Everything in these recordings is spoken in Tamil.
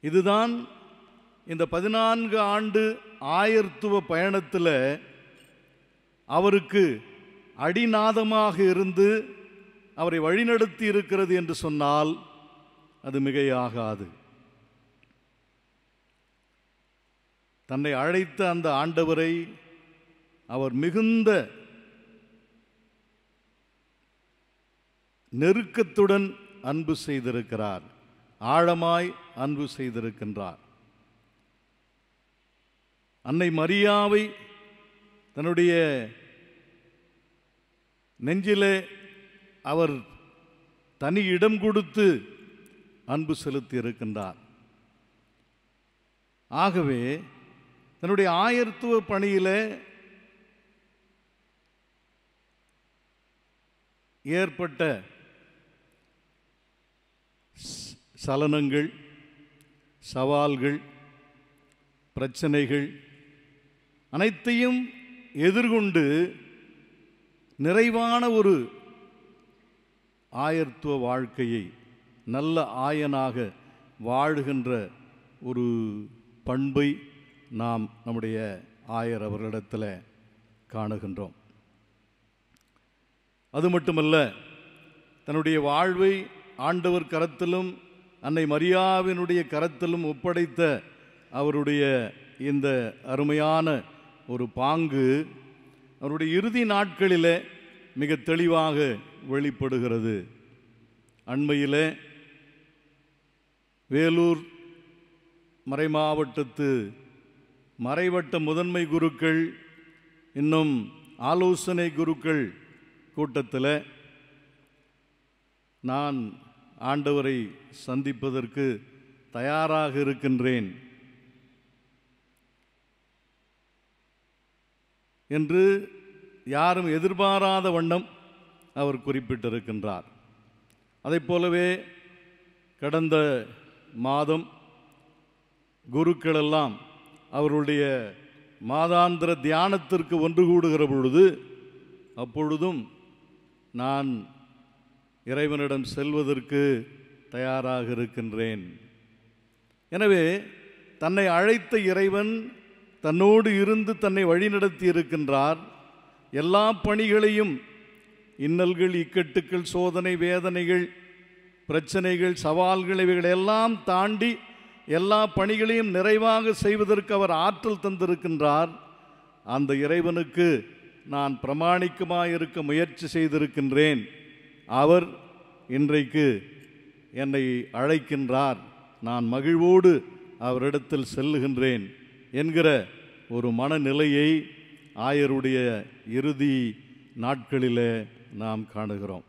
இதுதான் இந்த பதினான்கு ஆண்டு ஆயர்த்துவ பயணத்தில் அவருக்கு அடிநாதமாக இருந்து அவரை வழிநடத்தி இருக்கிறது என்று சொன்னால் அது மிகையாகாது தன்னை அழைத்த அந்த ஆண்டவரை அவர் மிகுந்த நெருக்கத்துடன் அன்பு செய்திருக்கிறார் ஆழமாய் அன்பு செய்திருக்கின்றார் அன்னை மரியாவை தன்னுடைய நெஞ்சிலே அவர் தனி இடம் கொடுத்து அன்பு செலுத்தி இருக்கின்றார் ஆகவே தன்னுடைய ஆயர்த்துவ பணியிலே ஏற்பட்ட ஸ்- சலனங்கள் சவால்கள் பிரச்சனைகள் அனைத்தையும் எதிர்கொண்டு நிறைவான ஒரு ஆயர்த்துவ வாழ்க்கையை நல்ல ஆயனாக வாழுகின்ற ஒரு பண்பை நாம் நம்முடைய ஆயர் அவர்களிடத்தில் காணுகின்றோம் அது மட்டுமல்ல தன்னுடைய வாழ்வை ஆண்டவர் கரத்திலும் அன்னை மரியாவினுடைய கரத்திலும் ஒப்படைத்த அவருடைய இந்த அருமையான ஒரு பாங்கு அவருடைய இறுதி நாட்களிலே மிக தெளிவாக வெளிப்படுகிறது அண்மையிலே வேலூர் மறைமாவட்டத்து மறைவட்ட முதன்மை குருக்கள் இன்னும் ஆலோசனை குருக்கள் கூட்டத்தில் நான் ஆண்டவரை சந்திப்பதற்கு தயாராக இருக்கின்றேன் என்று யாரும் எதிர்பாராத வண்ணம் அவர் குறிப்பிட்டிருக்கின்றார் அதைப் போலவே கடந்த மாதம் குருக்களெல்லாம் அவருடைய மாதாந்திர தியானத்திற்கு ஒன்று கூடுகிற பொழுது அப்பொழுதும் நான் இறைவனிடம் செல்வதற்கு தயாராக இருக்கின்றேன் எனவே தன்னை அழைத்த இறைவன் தன்னோடு இருந்து தன்னை வழிநடத்தி இருக்கின்றார் எல்லா பணிகளையும் இன்னல்கள் இக்கட்டுக்கள் சோதனை வேதனைகள் பிரச்சனைகள் சவால்கள் இவைகளெல்லாம் தாண்டி எல்லா பணிகளையும் நிறைவாக செய்வதற்கு அவர் ஆற்றல் தந்திருக்கின்றார் அந்த இறைவனுக்கு நான் பிரமாணிக்கமாக இருக்க முயற்சி செய்திருக்கின்றேன் அவர் இன்றைக்கு என்னை அழைக்கின்றார் நான் மகிழ்வோடு அவரிடத்தில் செல்லுகின்றேன் என்கிற ஒரு மனநிலையை ஆயருடைய இறுதி நாட்களிலே நாம் காணுகிறோம்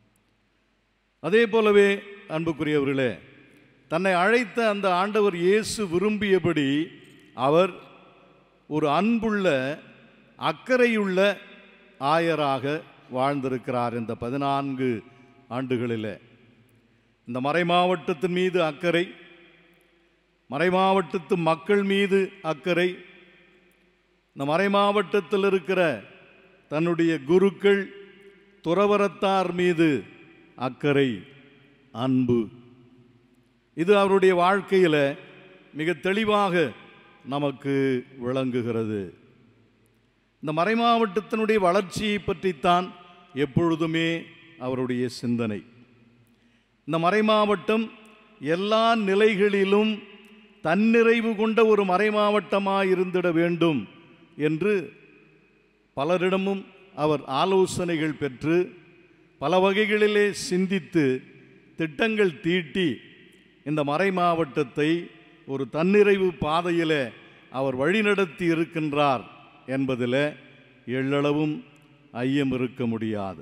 அதே போலவே அன்புக்குரியவர்களே தன்னை அழைத்த அந்த ஆண்டவர் இயேசு விரும்பியபடி அவர் ஒரு அன்புள்ள அக்கறையுள்ள ஆயராக வாழ்ந்திருக்கிறார் இந்த பதினான்கு ஆண்டுகளிலே இந்த மறைமாவட்டத்தின் மீது அக்கறை மறைமாவட்டத்து மக்கள் மீது அக்கறை இந்த மறைமாவட்டத்தில் இருக்கிற தன்னுடைய குருக்கள் துறவரத்தார் மீது அக்கறை அன்பு இது அவருடைய வாழ்க்கையில் மிக தெளிவாக நமக்கு விளங்குகிறது இந்த மறைமாவட்டத்தினுடைய வளர்ச்சியை பற்றித்தான் எப்பொழுதுமே அவருடைய சிந்தனை இந்த மறைமாவட்டம் எல்லா நிலைகளிலும் தன்னிறைவு கொண்ட ஒரு மறைமாவட்டமாக இருந்திட வேண்டும் என்று பலரிடமும் அவர் ஆலோசனைகள் பெற்று பல வகைகளிலே சிந்தித்து திட்டங்கள் தீட்டி இந்த மறை மாவட்டத்தை ஒரு தன்னிறைவு பாதையில் அவர் வழிநடத்தி இருக்கின்றார் என்பதில் எள்ளளவும் ஐயம் இருக்க முடியாது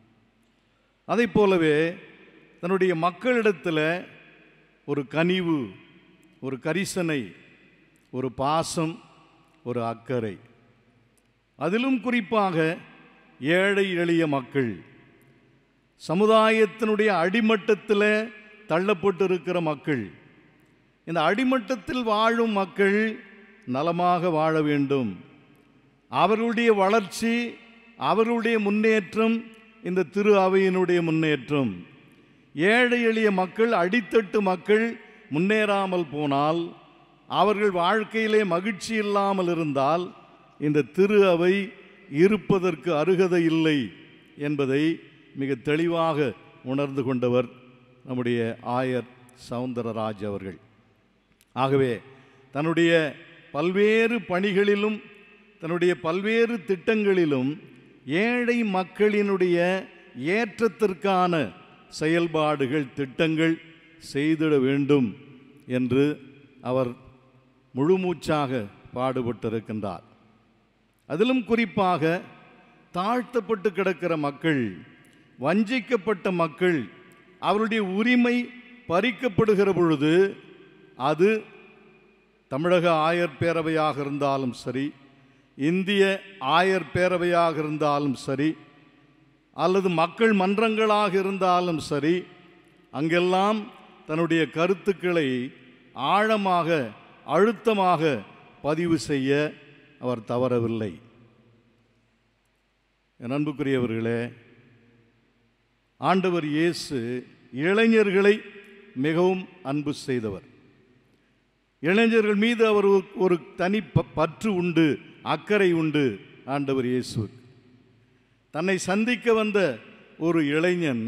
அதைப் போலவே தன்னுடைய மக்களிடத்தில் ஒரு கனிவு ஒரு கரிசனை ஒரு பாசம் ஒரு அக்கறை அதிலும் குறிப்பாக ஏழை எளிய மக்கள் சமுதாயத்தினுடைய அடிமட்டத்தில் தள்ளப்பட்டு இருக்கிற மக்கள் இந்த அடிமட்டத்தில் வாழும் மக்கள் நலமாக வாழ வேண்டும் அவர்களுடைய வளர்ச்சி அவர்களுடைய முன்னேற்றம் இந்த திரு அவையினுடைய முன்னேற்றம் ஏழை எளிய மக்கள் அடித்தட்டு மக்கள் முன்னேறாமல் போனால் அவர்கள் வாழ்க்கையிலே மகிழ்ச்சி இல்லாமல் இருந்தால் இந்த திரு அவை இருப்பதற்கு அருகதை இல்லை என்பதை மிக தெளிவாக உணர்ந்து கொண்டவர் நம்முடைய ஆயர் சவுந்தரராஜ் அவர்கள் ஆகவே தன்னுடைய பல்வேறு பணிகளிலும் தன்னுடைய பல்வேறு திட்டங்களிலும் ஏழை மக்களினுடைய ஏற்றத்திற்கான செயல்பாடுகள் திட்டங்கள் செய்திட வேண்டும் என்று அவர் முழுமூச்சாக பாடுபட்டிருக்கின்றார் அதிலும் குறிப்பாக தாழ்த்தப்பட்டு கிடக்கிற மக்கள் வஞ்சிக்கப்பட்ட மக்கள் அவருடைய உரிமை பறிக்கப்படுகிற பொழுது அது தமிழக ஆயர் பேரவையாக இருந்தாலும் சரி இந்திய ஆயர் பேரவையாக இருந்தாலும் சரி அல்லது மக்கள் மன்றங்களாக இருந்தாலும் சரி அங்கெல்லாம் தன்னுடைய கருத்துக்களை ஆழமாக அழுத்தமாக பதிவு செய்ய அவர் தவறவில்லை என் அன்புக்குரியவர்களே ஆண்டவர் இயேசு இளைஞர்களை மிகவும் அன்பு செய்தவர் இளைஞர்கள் மீது அவர் ஒரு- ஒரு தனி ப- பற்று உண்டு அக்கறை உண்டு ஆண்டவர் இயேசு தன்னை சந்திக்க வந்த ஒரு இளைஞன்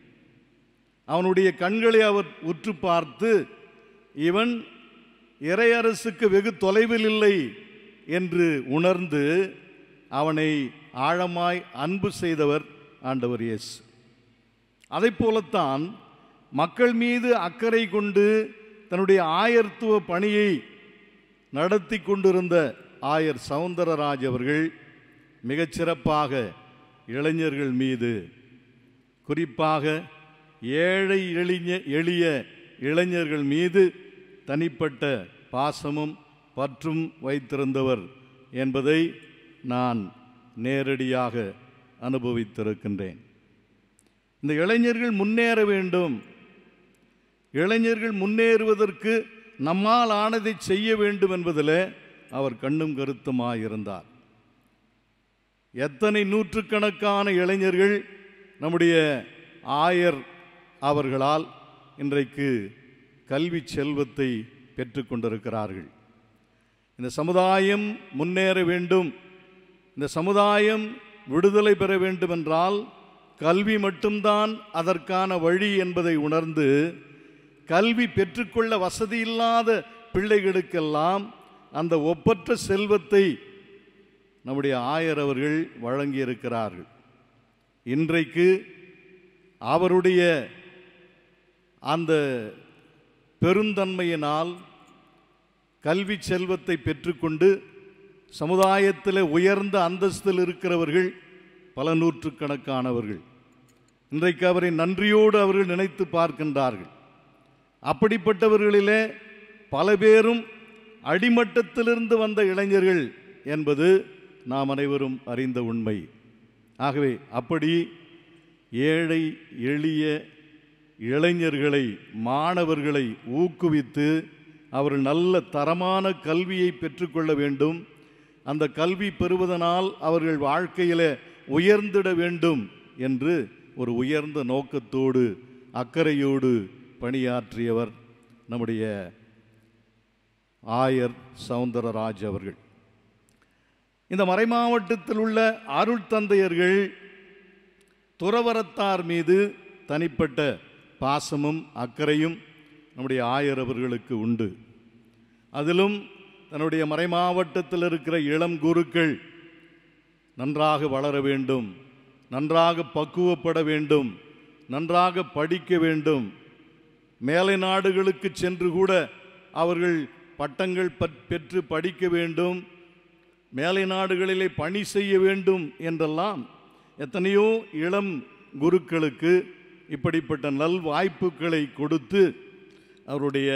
அவனுடைய கண்களை அவர் உற்று பார்த்து இவன் இறையரசுக்கு வெகு தொலைவில் இல்லை என்று உணர்ந்து அவனை ஆழமாய் அன்பு செய்தவர் ஆண்டவர் இயேசு அதைப் போலத்தான் மக்கள் மீது அக்கறை கொண்டு தன்னுடைய ஆயர்த்துவ பணியை நடத்தி கொண்டிருந்த ஆயர் சவுந்தரராஜ் அவர்கள் மிகச்சிறப்பாக இளைஞர்கள் மீது குறிப்பாக ஏழை எளிய எளிய இளைஞர்கள் மீது தனிப்பட்ட பாசமும் பற்றும் வைத்திருந்தவர் என்பதை நான் நேரடியாக அனுபவித்திருக்கின்றேன் இந்த இளைஞர்கள் முன்னேற வேண்டும் இளைஞர்கள் முன்னேறுவதற்கு நம்மால் ஆனதை செய்ய வேண்டும் என்பதில் அவர் கண்ணும் கருத்துமாயிருந்தார் எத்தனை நூற்றுக்கணக்கான இளைஞர்கள் நம்முடைய ஆயர் அவர்களால் இன்றைக்கு கல்வி செல்வத்தை பெற்றுக்கொண்டிருக்கிறார்கள் இந்த சமுதாயம் முன்னேற வேண்டும் இந்த சமுதாயம் விடுதலை பெற வேண்டுமென்றால் கல்வி மட்டும்தான் அதற்கான வழி என்பதை உணர்ந்து கல்வி பெற்றுக்கொள்ள வசதி இல்லாத பிள்ளைகளுக்கெல்லாம் அந்த ஒப்பற்ற செல்வத்தை நம்முடைய ஆயர் அவர்கள் வழங்கியிருக்கிறார்கள் இன்றைக்கு அவருடைய அந்த பெருந்தன்மையினால் கல்வி செல்வத்தை பெற்றுக்கொண்டு சமுதாயத்தில் உயர்ந்த அந்தஸ்தில் இருக்கிறவர்கள் பல நூற்றுக்கணக்கானவர்கள் இன்றைக்கு அவரை நன்றியோடு அவர்கள் நினைத்து பார்க்கின்றார்கள் அப்படிப்பட்டவர்களிலே பல பேரும் அடிமட்டத்திலிருந்து வந்த இளைஞர்கள் என்பது நாம் அனைவரும் அறிந்த உண்மை ஆகவே அப்படி ஏழை எளிய இளைஞர்களை மாணவர்களை ஊக்குவித்து அவர்கள் நல்ல தரமான கல்வியை பெற்றுக்கொள்ள வேண்டும் அந்த கல்வி பெறுவதனால் அவர்கள் வாழ்க்கையில் உயர்ந்திட வேண்டும் என்று ஒரு உயர்ந்த நோக்கத்தோடு அக்கறையோடு பணியாற்றியவர் நம்முடைய ஆயர் சவுந்தரராஜ் அவர்கள் இந்த மறைமாவட்டத்தில் உள்ள அருள் தந்தையர்கள் துறவரத்தார் மீது தனிப்பட்ட பாசமும் அக்கறையும் நம்முடைய ஆயர் அவர்களுக்கு உண்டு அதிலும் தன்னுடைய மறைமாவட்டத்தில் இருக்கிற இளம் குருக்கள் நன்றாக வளர வேண்டும் நன்றாக பக்குவப்பட வேண்டும் நன்றாக படிக்க வேண்டும் மேலை நாடுகளுக்கு சென்று கூட அவர்கள் பட்டங்கள் பற்- பெற்று படிக்க வேண்டும் மேலை நாடுகளிலே பணி செய்ய வேண்டும் என்றெல்லாம் எத்தனையோ இளம் குருக்களுக்கு இப்படிப்பட்ட நல் வாய்ப்புகளை கொடுத்து அவருடைய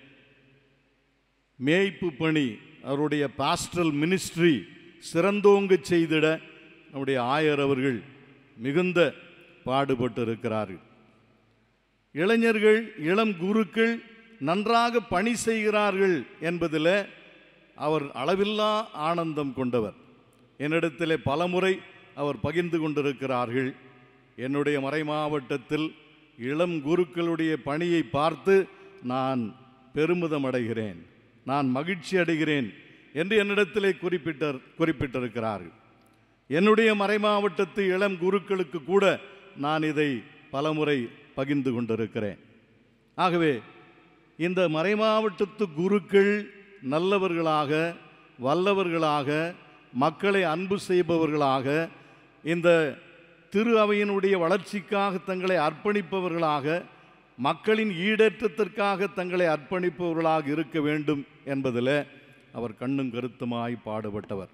மேய்ப்பு பணி அவருடைய பாஸ்டரல் மினிஸ்ட்ரி சிறந்தோங்க செய்திட நம்முடைய ஆயர் அவர்கள் மிகுந்த பாடுபட்டு இருக்கிறார்கள் இளைஞர்கள் இளம் குருக்கள் நன்றாக பணி செய்கிறார்கள் என்பதில் அவர் அளவில்லா ஆனந்தம் கொண்டவர் என்னிடத்திலே பலமுறை அவர் பகிர்ந்து கொண்டிருக்கிறார்கள் என்னுடைய மறை மாவட்டத்தில் இளம் குருக்களுடைய பணியை பார்த்து நான் பெருமிதம் அடைகிறேன் நான் மகிழ்ச்சி அடைகிறேன் என்று என்னிடத்திலே குறிப்பிட்டார் குறிப்பிட்டிருக்கிறார்கள் என்னுடைய மறைமாவட்டத்து இளம் குருக்களுக்கு கூட நான் இதை பலமுறை பகிர்ந்து கொண்டிருக்கிறேன் ஆகவே இந்த மறைமாவட்டத்து குருக்கள் நல்லவர்களாக வல்லவர்களாக மக்களை அன்பு செய்பவர்களாக இந்த திரு அவையினுடைய வளர்ச்சிக்காக தங்களை அர்ப்பணிப்பவர்களாக மக்களின் ஈடேற்றத்திற்காக தங்களை அர்ப்பணிப்பவர்களாக இருக்க வேண்டும் என்பதில் அவர் கண்ணும் கருத்துமாய் பாடுபட்டவர்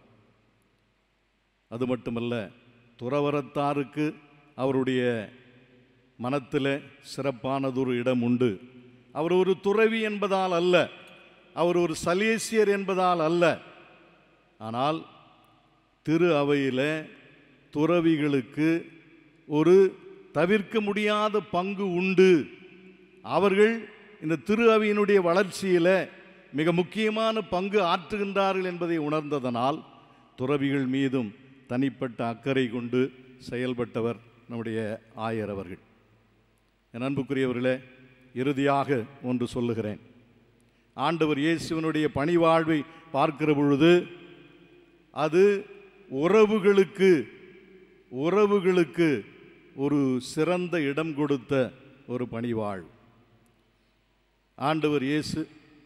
அது மட்டுமல்ல துறவரத்தாருக்கு அவருடைய மனத்தில் சிறப்பானதொரு இடம் உண்டு அவர் ஒரு துறவி என்பதால் அல்ல அவர் ஒரு சலேசியர் என்பதால் அல்ல ஆனால் திரு அவையில் துறவிகளுக்கு ஒரு தவிர்க்க முடியாத பங்கு உண்டு அவர்கள் இந்த திரு அவையினுடைய வளர்ச்சியில் மிக முக்கியமான பங்கு ஆற்றுகின்றார்கள் என்பதை உணர்ந்ததனால் துறவிகள் மீதும் தனிப்பட்ட அக்கறை கொண்டு செயல்பட்டவர் நம்முடைய ஆயர் அவர்கள் என் அன்புக்குரியவர்களே இறுதியாக ஒன்று சொல்லுகிறேன் ஆண்டவர் இயேசுவனுடைய பணிவாழ்வை பார்க்கிற பொழுது அது உறவுகளுக்கு உறவுகளுக்கு ஒரு சிறந்த இடம் கொடுத்த ஒரு பணிவாழ் ஆண்டவர் இயேசு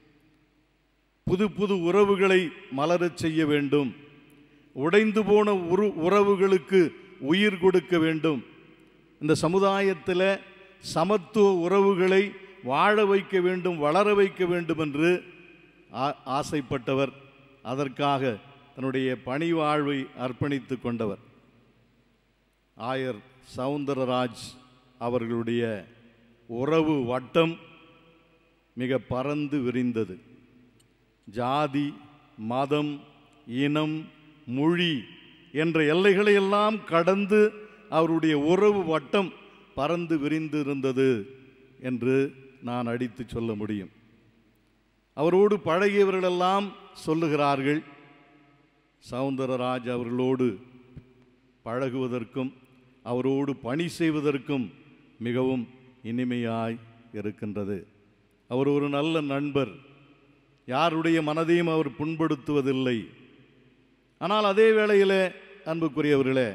புது புது உறவுகளை மலரச் செய்ய வேண்டும் உடைந்து போன உரு உறவுகளுக்கு உயிர் கொடுக்க வேண்டும் இந்த சமுதாயத்தில் சமத்துவ உறவுகளை வாழ வைக்க வேண்டும் வளர வைக்க வேண்டும் என்று ஆ- ஆசைப்பட்டவர் அதற்காக தன்னுடைய பணி வாழ்வை அர்ப்பணித்து கொண்டவர் ஆயர் சவுந்தரராஜ் அவர்களுடைய உறவு வட்டம் மிக பறந்து விரிந்தது ஜாதி மதம் இனம் மொழி என்ற எல்லைகளை எல்லாம் கடந்து அவருடைய உறவு வட்டம் பறந்து விரிந்து இருந்தது என்று நான் அடித்து சொல்ல முடியும் அவரோடு பழகியவர்களெல்லாம் சொல்லுகிறார்கள் சவுந்தரராஜ் அவர்களோடு பழகுவதற்கும் அவரோடு பணி செய்வதற்கும் மிகவும் இனிமையாய் இருக்கின்றது அவர் ஒரு நல்ல நண்பர் யாருடைய மனதையும் அவர் புண்படுத்துவதில்லை ஆனால் அதே வேளையில் அன்புக்குரியவர்களே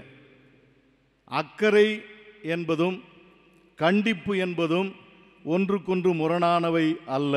அக்கறை என்பதும் கண்டிப்பு என்பதும் ஒன்றுக்கொன்று முரணானவை அல்ல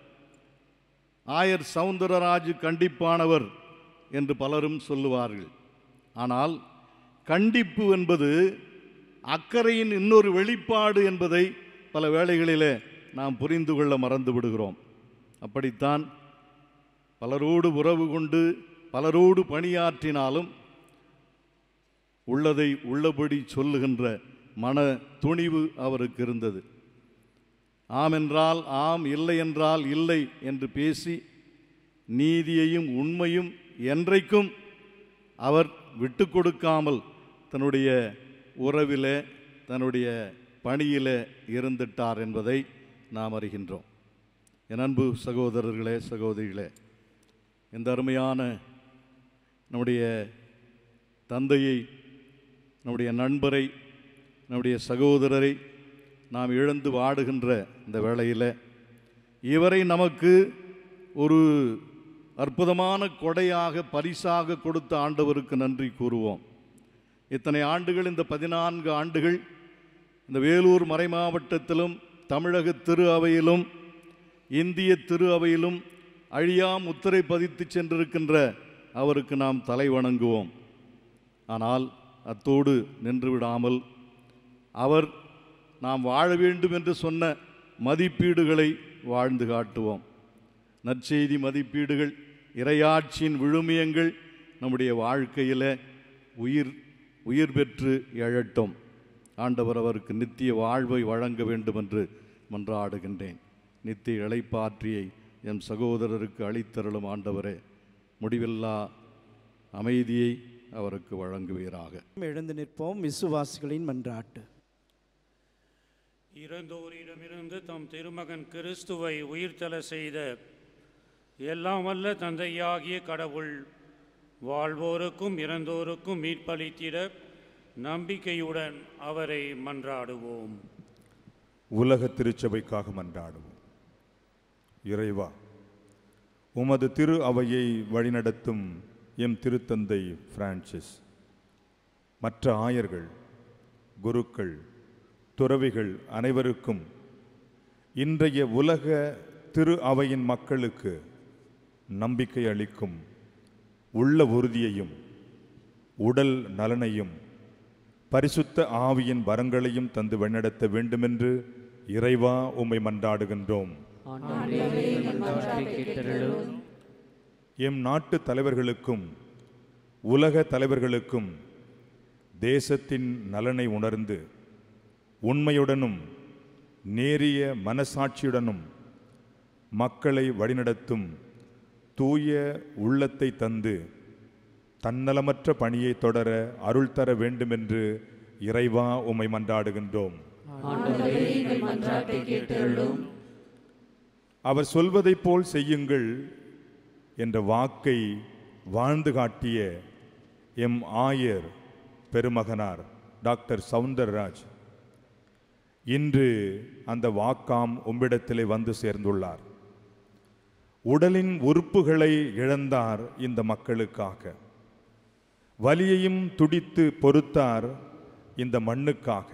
ஆயர் சவுந்தரராஜ் கண்டிப்பானவர் என்று பலரும் சொல்லுவார்கள் ஆனால் கண்டிப்பு என்பது அக்கறையின் இன்னொரு வெளிப்பாடு என்பதை பல வேளைகளிலே நாம் புரிந்து கொள்ள மறந்து விடுகிறோம் அப்படித்தான் பலரோடு உறவு கொண்டு பலரோடு பணியாற்றினாலும் உள்ளதை உள்ளபடி சொல்லுகின்ற மன துணிவு அவருக்கு இருந்தது ஆம் என்றால் ஆம் இல்லை என்றால் இல்லை என்று பேசி நீதியையும் உண்மையும் என்றைக்கும் அவர் விட்டு கொடுக்காமல் தன்னுடைய உறவிலே தன்னுடைய பணியிலே இருந்துட்டார் என்பதை நாம் அறிகின்றோம் என் அன்பு சகோதரர்களே சகோதரிகளே இந்த அருமையான நம்முடைய தந்தையை நம்முடைய நண்பரை நம்முடைய சகோதரரை நாம் இழந்து வாடுகின்ற இந்த வேளையில் இவரை நமக்கு ஒரு அற்புதமான கொடையாக பரிசாக கொடுத்த ஆண்டவருக்கு நன்றி கூறுவோம் இத்தனை ஆண்டுகள் இந்த பதினான்கு ஆண்டுகள் இந்த வேலூர் மறைமாவட்டத்திலும் தமிழக திரு அவையிலும் இந்திய திரு அவையிலும் அழியா முத்திரை பதித்து சென்றிருக்கின்ற அவருக்கு நாம் தலை வணங்குவோம் ஆனால் அத்தோடு நின்று விடாமல் அவர் நாம் வாழ வேண்டும் என்று சொன்ன மதிப்பீடுகளை வாழ்ந்து காட்டுவோம் நற்செய்தி மதிப்பீடுகள் இறையாட்சியின் விழுமியங்கள் நம்முடைய வாழ்க்கையில் உயிர் உயிர் பெற்று எழட்டும் ஆண்டவர் அவருக்கு நித்திய வாழ்வை வழங்க வேண்டும் என்று மன்றாடுகின்றேன் நித்திய இளைப்பாற்றியை என் சகோதரருக்கு அளித்தருளும் ஆண்டவரே முடிவில்லா அமைதியை அவருக்கு வழங்குவீராக எழுந்து நிற்போம் விசுவாசிகளின் மன்றாட்டு இறந்தோரிடமிருந்து தம் திருமகன் கிறிஸ்துவை உயிர்த்தல செய்த எல்லாம் வல்ல தந்தையாகிய கடவுள் வாழ்வோருக்கும் இறந்தோருக்கும் மீட்பளித்திட நம்பிக்கையுடன் அவரை மன்றாடுவோம் உலக திருச்சபைக்காக மன்றாடுவோம் இறைவா உமது திரு அவையை வழிநடத்தும் எம் திருத்தந்தை பிரான்சிஸ் மற்ற ஆயர்கள் குருக்கள் துறவிகள் அனைவருக்கும் இன்றைய உலக திரு அவையின் மக்களுக்கு நம்பிக்கை அளிக்கும் உள்ள உறுதியையும் உடல் நலனையும் பரிசுத்த ஆவியின் வரங்களையும் தந்து வழிநடத்த வேண்டுமென்று இறைவா உம்மை மன்றாடுகின்றோம் ஆண்டவரே எங்கள் மன்றாட்டை கேட்டருளும் எம் நாட்டு தலைவர்களுக்கும் உலக தலைவர்களுக்கும் தேசத்தின் நலனை உணர்ந்து உண்மையுடனும் நேரிய மனசாட்சியுடனும் மக்களை வழிநடத்தும் தூய உள்ளத்தை தந்து தன்னலமற்ற பணியை தொடர அருள் தர வேண்டுமென்று இறைவா உம்மை மன்றாடுகின்றோம் ஆண்டவரே எங்கள் மன்றாட்டை கேட்டருளும் அவர் சொல்வதைப் போல் செய்யுங்கள் என்ற வாக்கை வாழ்ந்து காட்டிய எம் ஆயர் பெருமகனார் டாக்டர் சவுந்தரராஜ் இன்று அந்த வாக்காம் உம்மிடத்திலே வந்து சேர்ந்துள்ளார் உடலின் உறுப்புகளை இழந்தார் இந்த மக்களுக்காக வலியையும் துடித்து பொறுத்தார் இந்த மண்ணுக்காக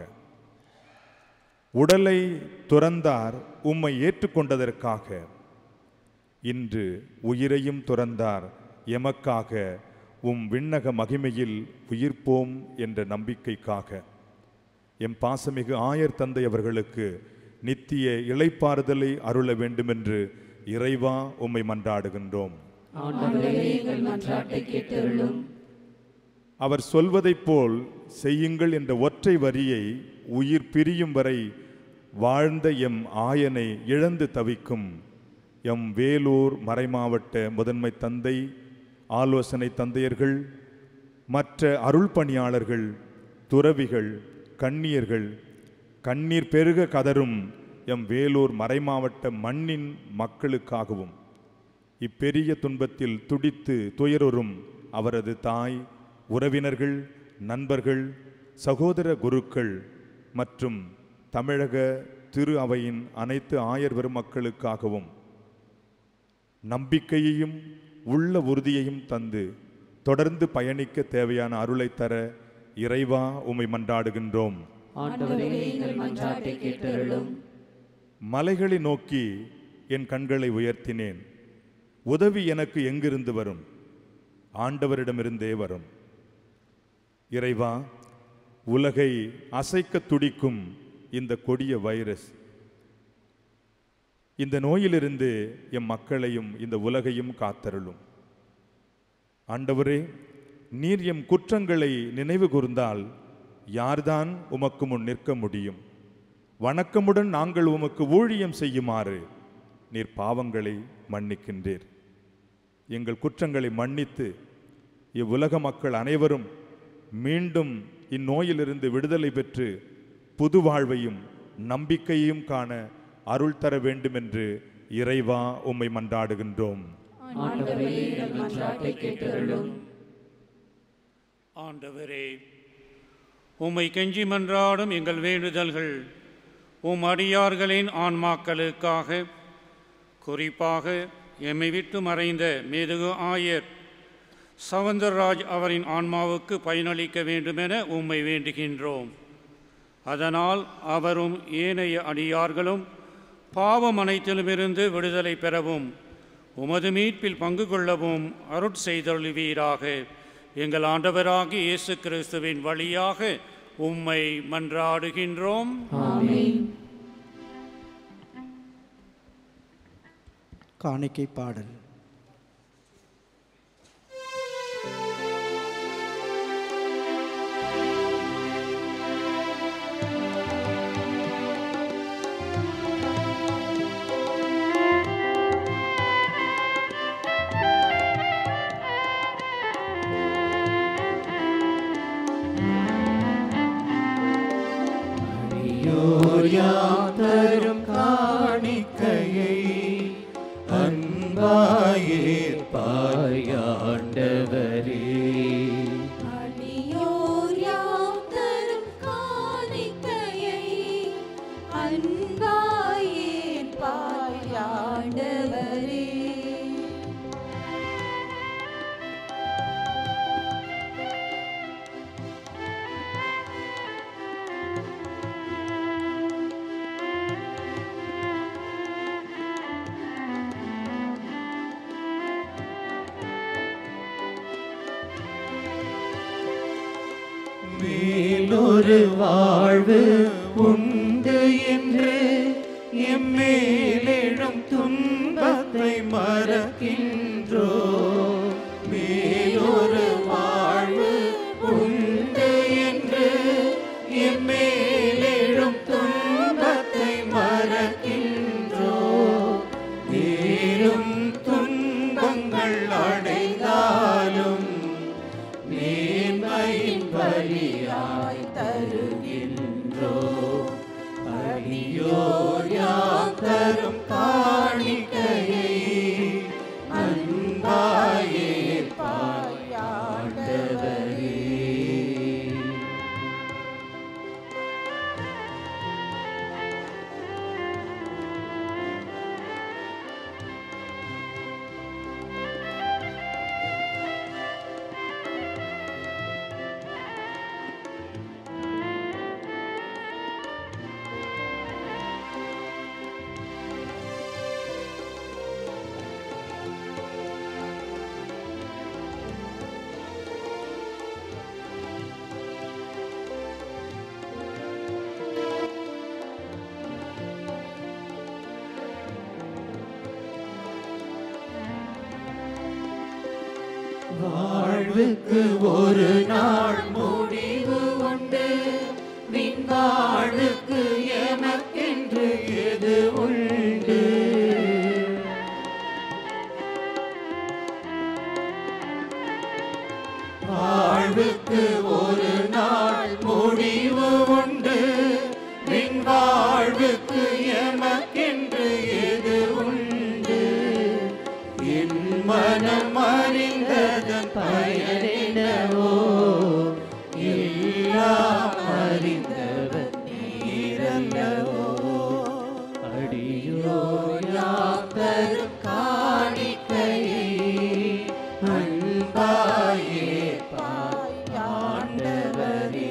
உடலை துறந்தார் உம்மை ஏற்றுக்கொண்டதற்காக இன்று உயிரையும் துறந்தார் எமக்காக உம் விண்ணக மகிமையில் உயிர்ப்போம் என்ற நம்பிக்கைக்காக எம் பாசமிகு ஆயர் தந்தை அவர்களுக்கு நித்திய இளைப்பாறுதலை அருள வேண்டுமென்று இறைவா உம்மை மன்றாடுகின்றோம் ஆண்டவரே எங்கள் மன்றாட்டை கேட்டருளும் அவர் சொல்வதைப் போல் செய்யுங்கள் என்ற ஒற்றை வரியை உயிர் பிரியும் வரை வாழ்ந்த எம் ஆயனை இழந்து தவிக்கும் எம் வேலூர் மறைமாவட்ட முதன்மை தந்தை ஆலோசனை தந்தையர்கள் மற்ற அருள் பணியாளர்கள் துறவிகள் கண்ணியர்கள் கண்ணீர் பெருக கதரும் எம் வேலூர் மறைமாவட்ட மண்ணின் மக்களுக்காகவும் இப்பெரிய துன்பத்தில் துடித்து துயருறும் அவரது தாய் உறவினர்கள் நண்பர்கள் சகோதர குருக்கள் மற்றும் தமிழக திரு அவையின் அனைத்து ஆயர் பெருமக்களுக்காகவும் நம்பிக்கையையும் உள்ள உறுதியையும் தந்து தொடர்ந்து பயணிக்க தேவையான அருளை தர இறைவா உம்மை மன்றாடுகின்றோம் ஆண்டவரே எங்கள் மன்றாட்டை கேட்டருளும் மலைகளை நோக்கி என் கண்களை உயர்த்தினேன் உதவி எனக்கு எங்கிருந்து வரும் ஆண்டவரிடமிருந்தே வரும் இறைவா உலகை அசைக்க துடிக்கும் இந்த கொடிய வைரஸ் இந்த நோயிலிருந்து எம் மக்களையும் இந்த உலகையும் காத்தருளும் ஆண்டவரே நீர் எம் குற்றங்களை நினைவு கூர்ந்தால் யார்தான் உமக்கு முன் நிற்க முடியும் வணக்கமுடன் நாங்கள் உமக்கு ஊழியம் செய்யுமாறு நீர் பாவங்களை மன்னிக்கின்றீர் எங்கள் குற்றங்களை மன்னித்து இவ்வுலக மக்கள் அனைவரும் மீண்டும் இந்நோயிலிருந்து விடுதலை பெற்று புது வாழ்வையும் நம்பிக்கையையும் காண அருள் தர வேண்டுமென்று இறைவா உம்மை மன்றாடுகின்றோம் ஆண்டவரே எங்கள் மன்றாட்டை கேட்டருளும் ஆண்டவரே உம்மை கெஞ்சி மன்றாடும் எங்கள் வேண்டுதல்கள் உம் அடியார்களின் ஆன்மாக்களுக்காக குறிப்பாக எம்மை விட்டு மறைந்த மேதகு ஆயர் சவுந்தரராஜ் அவரின் ஆன்மாவுக்கு பயனளிக்க வேண்டுமென உம்மை வேண்டுகின்றோம் அதனால் அவரும் ஏனைய அடியார்களும் பாவம் அனைத்திலுமிருந்து விடுதலை பெறவும் உமது மீட்பில் பங்கு கொள்ளவும் அருட்செய்தொழுவீராக எங்கள் ஆண்டவராகிய இயேசு கிறிஸ்துவின் வழியாக உம்மை மன்றாடுகின்றோம் ஆமென் காணிக்கை பாடல் தரும் காணிக்கையை அன்பாயேற்பாயாண்டவரே அடியோர் யாம் தரும் காணிக்கையை அன்பாயேற்பாய் ஆண்டவரே. மேலொரு வாழ்வு உண்டு என்று எம்மேலெழும் துன்பத்தை மறக்கின்றோ மேலொரு வாழ்வு உண்டு என்று எம்மேலெழும் துன்பத்தை மறக்கின்றோ நேரும் துன்பங்கள் அடைந்தாலும் மேன்மையின் பலியாய் தருகின்றோ அடியோர் யாம் தரும் காணிக்கையை அன்பாயே பாயாண்டவரே வாழ்வுக்கு ஒரு நாள் முடிவு உண்டு வின் வாழ்வுக்கு எமக்கென்று எது உண்டு வாழ்வுக்கு ஒரு நாள் முடிவு உண்டு வின் வாழ்வுக்கு எமக்கென்று எது உண்டு என் மனம் அறிந்ததன் பயனெனவோ எல்லாம் அறிந்தவன் நீரல்லவோ அடியோ யாத்தரும் காணிக்கையை அன்பாயே பாண்டவரே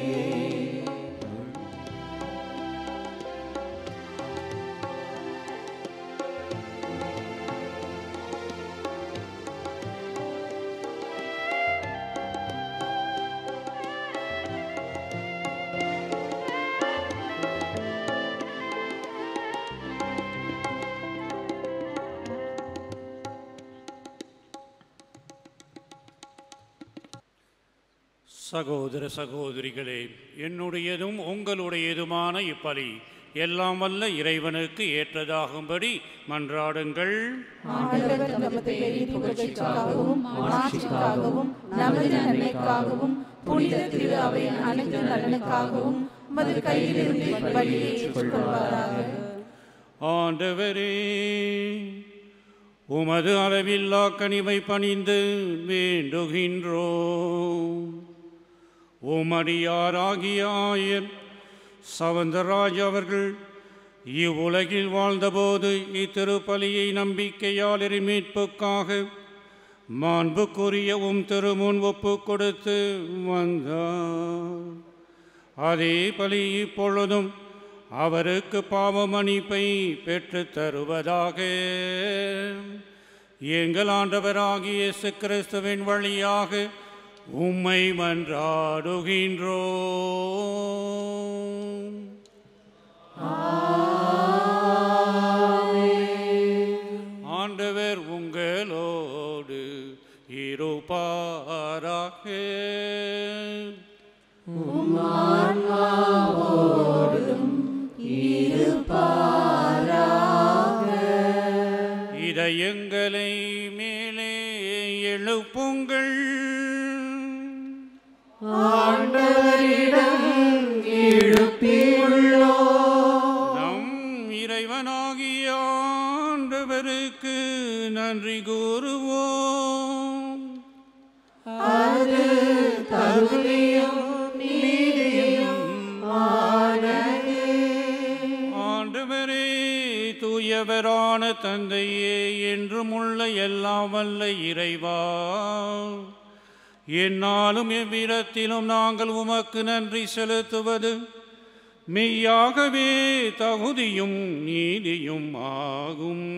சகோதர சகோதரிகளே என்னுடையதும் உங்களுடையதுமான இப்பலி எல்லாம் வல்ல இறைவனுக்கு ஏற்றதாகும்படி மன்றாடுங்கள் ஆண்டவர் தமது பெரிய புகழ்ச்சிக்காகவும் மாட்சிக்காகவும் நமது நன்மைக்காகவும் புனித திரு அவையின் அனைத்து நலனுக்காகவும் மது கையிலிருந்து பலியை ஏற்றுக்கொள்வாராக ஆண்டவரே உமது அளவில்லா கனிவை பணிந்து வேண்டுகின்றோம் உமடியாராகிய ஆயர் சவந்தரராஜ் அவர்கள் இவ்வுலகில் வாழ்ந்தபோது இத்திருப்பலியை நம்பிக்கையால் மீட்புக்காக மாண்புக்குரிய உம் திருமுன் ஒப்பு கொடுத்து வந்தார் அதே பலி இப்பொழுதும் அவருக்கு பாவ மன்னிப்பை பெற்றுத் தருவதாக எங்கள் ஆண்டவராகிய இயேசு கிறிஸ்துவின் வழியாக உம்மை மன்றாடுகின்றோம் ஆண்டவர் உங்களோடு இருப்பாராக இதயங்களை மேலே எழுப்புங்கள் ஆண்டவரிடம் எழுப்பியுள்ளோ நம் இறைவனாகிய ஆண்டவருக்கு நன்றி கூறுவோம் அது தகுதியும் நீதியும் ஆனது ஆண்டவரே தூயவரான தந்தையே என்றும் உள்ள எல்லாம் வல்ல இறைவா என்னாலும் எவ்விடத்திலும் நாங்கள் உமக்கு நன்றி செலுத்துவது மெய்யாகவே தகுதியும் நீதியும் ஆகும்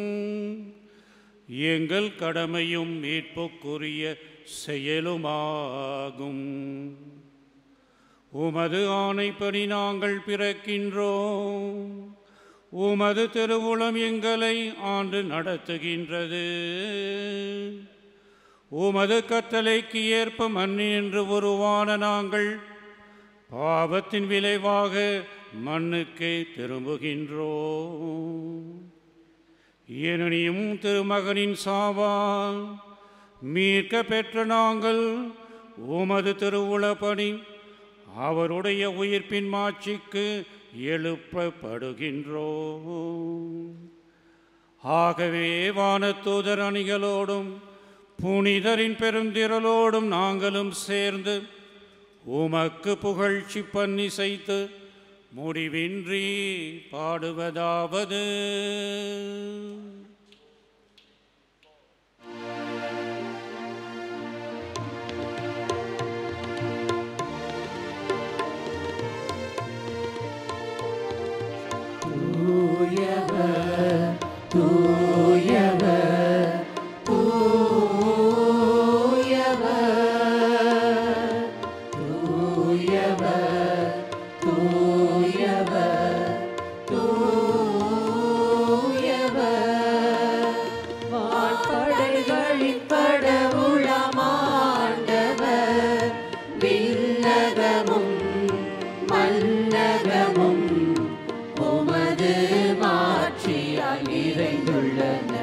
எங்கள் கடமையும் மீட்புக்குரிய செயலுமாகும் உமது ஆணைப்படி நாங்கள் பிறக்கின்றோம் உமது திருவுளம் எங்களை ஆண்டு நடத்துகின்றது உமது கட்டளைக்கு ஏற்ப மண்ணின்று உருவான நாங்கள் பாவத்தின் விளைவாக மண்ணுக்கே திரும்புகின்றோம் ஏனெனியும் திருமகனின் சாவால் மீட்க பெற்ற நாங்கள் உமது திருவுளப்படி அவருடைய உயிர்ப்பின் மாட்சிக்கு எழுப்பப்படுகின்றோம் ஆகவே வானத்தூதர் அணிகளோடும் புனிதரின் பெருந்திரளோடும் நாங்களும் சேர்ந்து உமக்கு புகழ்ச்சி பன்னிசைத்து முடிவின்றி பாடுவதாவது வான்படைகளின் கடவுளமாண்டவர் விண்ணகமும் மன்னகமும் உமது மாட்சியால் நிறைந்துள்ளன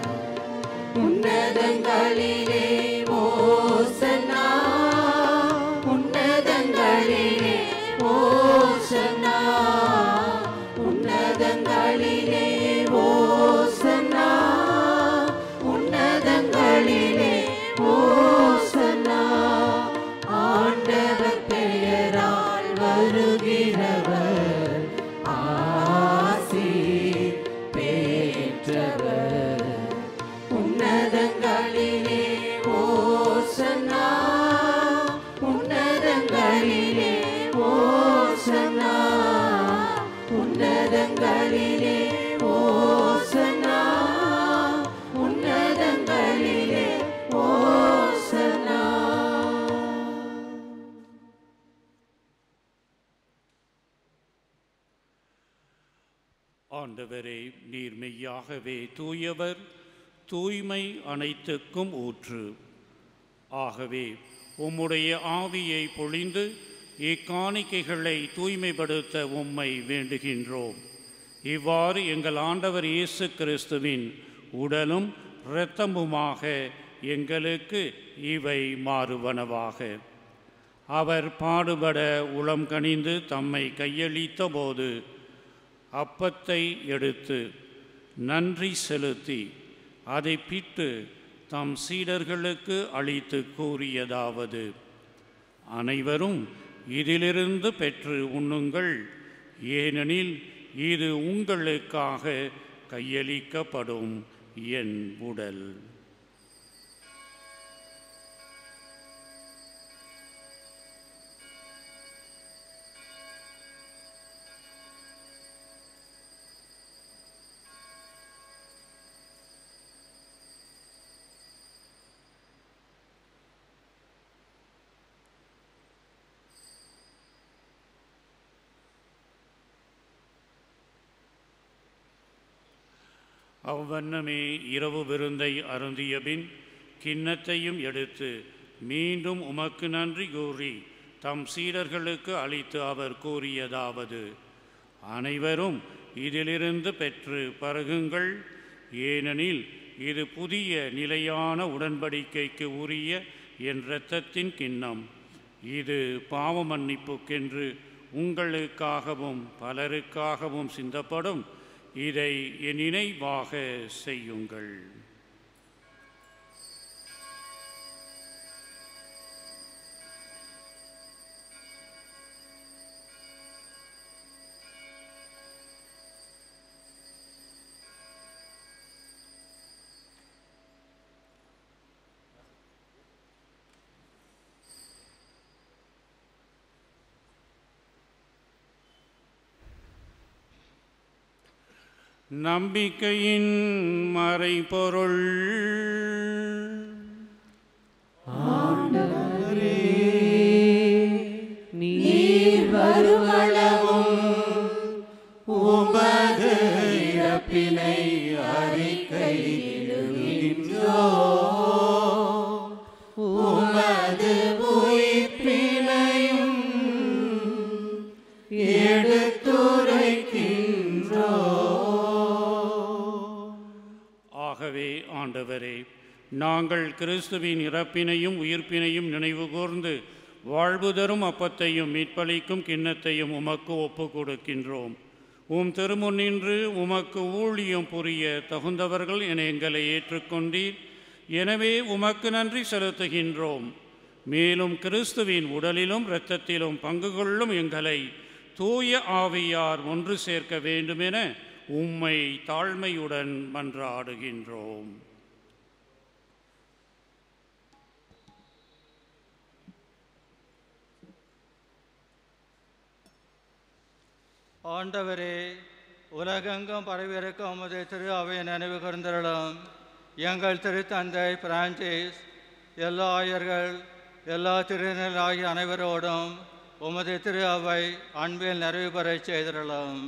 உன்னதங்களிலே ஓசனா உன்னதங்களிலே ஓசனா உன்னதங்களிலே ஓசனா உன்னதங்களிலே ஓசனா ஆண்டவர் பெயரால் வருகிறவர் ஆசி பெற்றவர் உன்னதங்களிலே ஓசனா உன்னதங்களிலே ஓசனா உன்னதங்களிலே ஓசனா உன்னதங்களிலே ஓசனா ஆண்டவரே நீர் மெய்யாகவே தூயவர் தூய்மை அனைத்துக்கும் ஊற்று ஆகவே உம்முடைய ஆவியை பொழிந்து இக்காணிக்கைகளை தூய்மைப்படுத்த உம்மை வேண்டுகின்றோம் இவ்வாறு எங்கள் ஆண்டவர் இயேசு கிறிஸ்துவின் உடலும் இரத்தமுமாக எங்களுக்கு இவை மாறுவனவாக அவர் பாடுபட உளம் கனிந்து தம்மை கையளித்த போது அப்பத்தை எடுத்து நன்றி செலுத்தி அதை பிட்டு தம் சீடர்களுக்கு அளித்து கூறியதாவது அனைவரும் இதிலிருந்து பெற்று உண்ணுங்கள் ஏனெனில் இது உங்களுக்காக கையளிக்கப்படும் என் உடல் அவ்வண்ணமே இரவு விருந்தை அருந்தியபின் கிண்ணத்தையும் எடுத்து மீண்டும் உமக்கு நன்றி கூறி தம் சீடர்களுக்கு அளித்து அவர் கூறியதாவது அனைவரும் இதிலிருந்து பெற்று பருகுங்கள் ஏனெனில் இது புதிய நிலையான உடன்படிக்கைக்கு உரிய என் இரத்தத்தின் கிண்ணம் இது பாவ மன்னிப்புக்கென்று உங்களுக்காகவும் பலருக்காகவும் சிந்தப்படும் இதை என் நினைவாக செய்யுங்கள் நம்பிக்கையின் மறைபொருள் நீர் நாங்கள் கிறிஸ்துவின் இறப்பினையும் உயிர்ப்பினையும் நினைவு கூர்ந்து வாழ்வு தரும் அப்பத்தையும் மீட்பளிக்கும் கிண்ணத்தையும் உமக்கு ஒப்பு கொடுக்கின்றோம் உம் திருமுன்னின்று உமக்கு ஊழியம் புரிய தகுந்தவர்கள் என எங்களை ஏற்றுக்கொண்டீர் எனவே உமக்கு நன்றி செலுத்துகின்றோம் மேலும் கிறிஸ்துவின் உடலிலும் இரத்தத்திலும் பங்கு கொள்ளும் எங்களை தூய ஆவியார் ஒன்று சேர்க்க வேண்டுமென உம்மை தாழ்மையுடன் மன்றாடுகின்றோம் ஆண்டவரே உலகெங்கும் பரவியிருக்கும் உமது திரு அவை நினைவு கூர்ந்தருளும் எங்கள் திருத்தந்தை பிரான்சிஸ் எல்லா ஆயர்கள் எல்லா திருநெல் ஆகிய அனைவரோடும் உமது திரு அவை அன்பில் நிறைவு பெறச் செய்திருளும்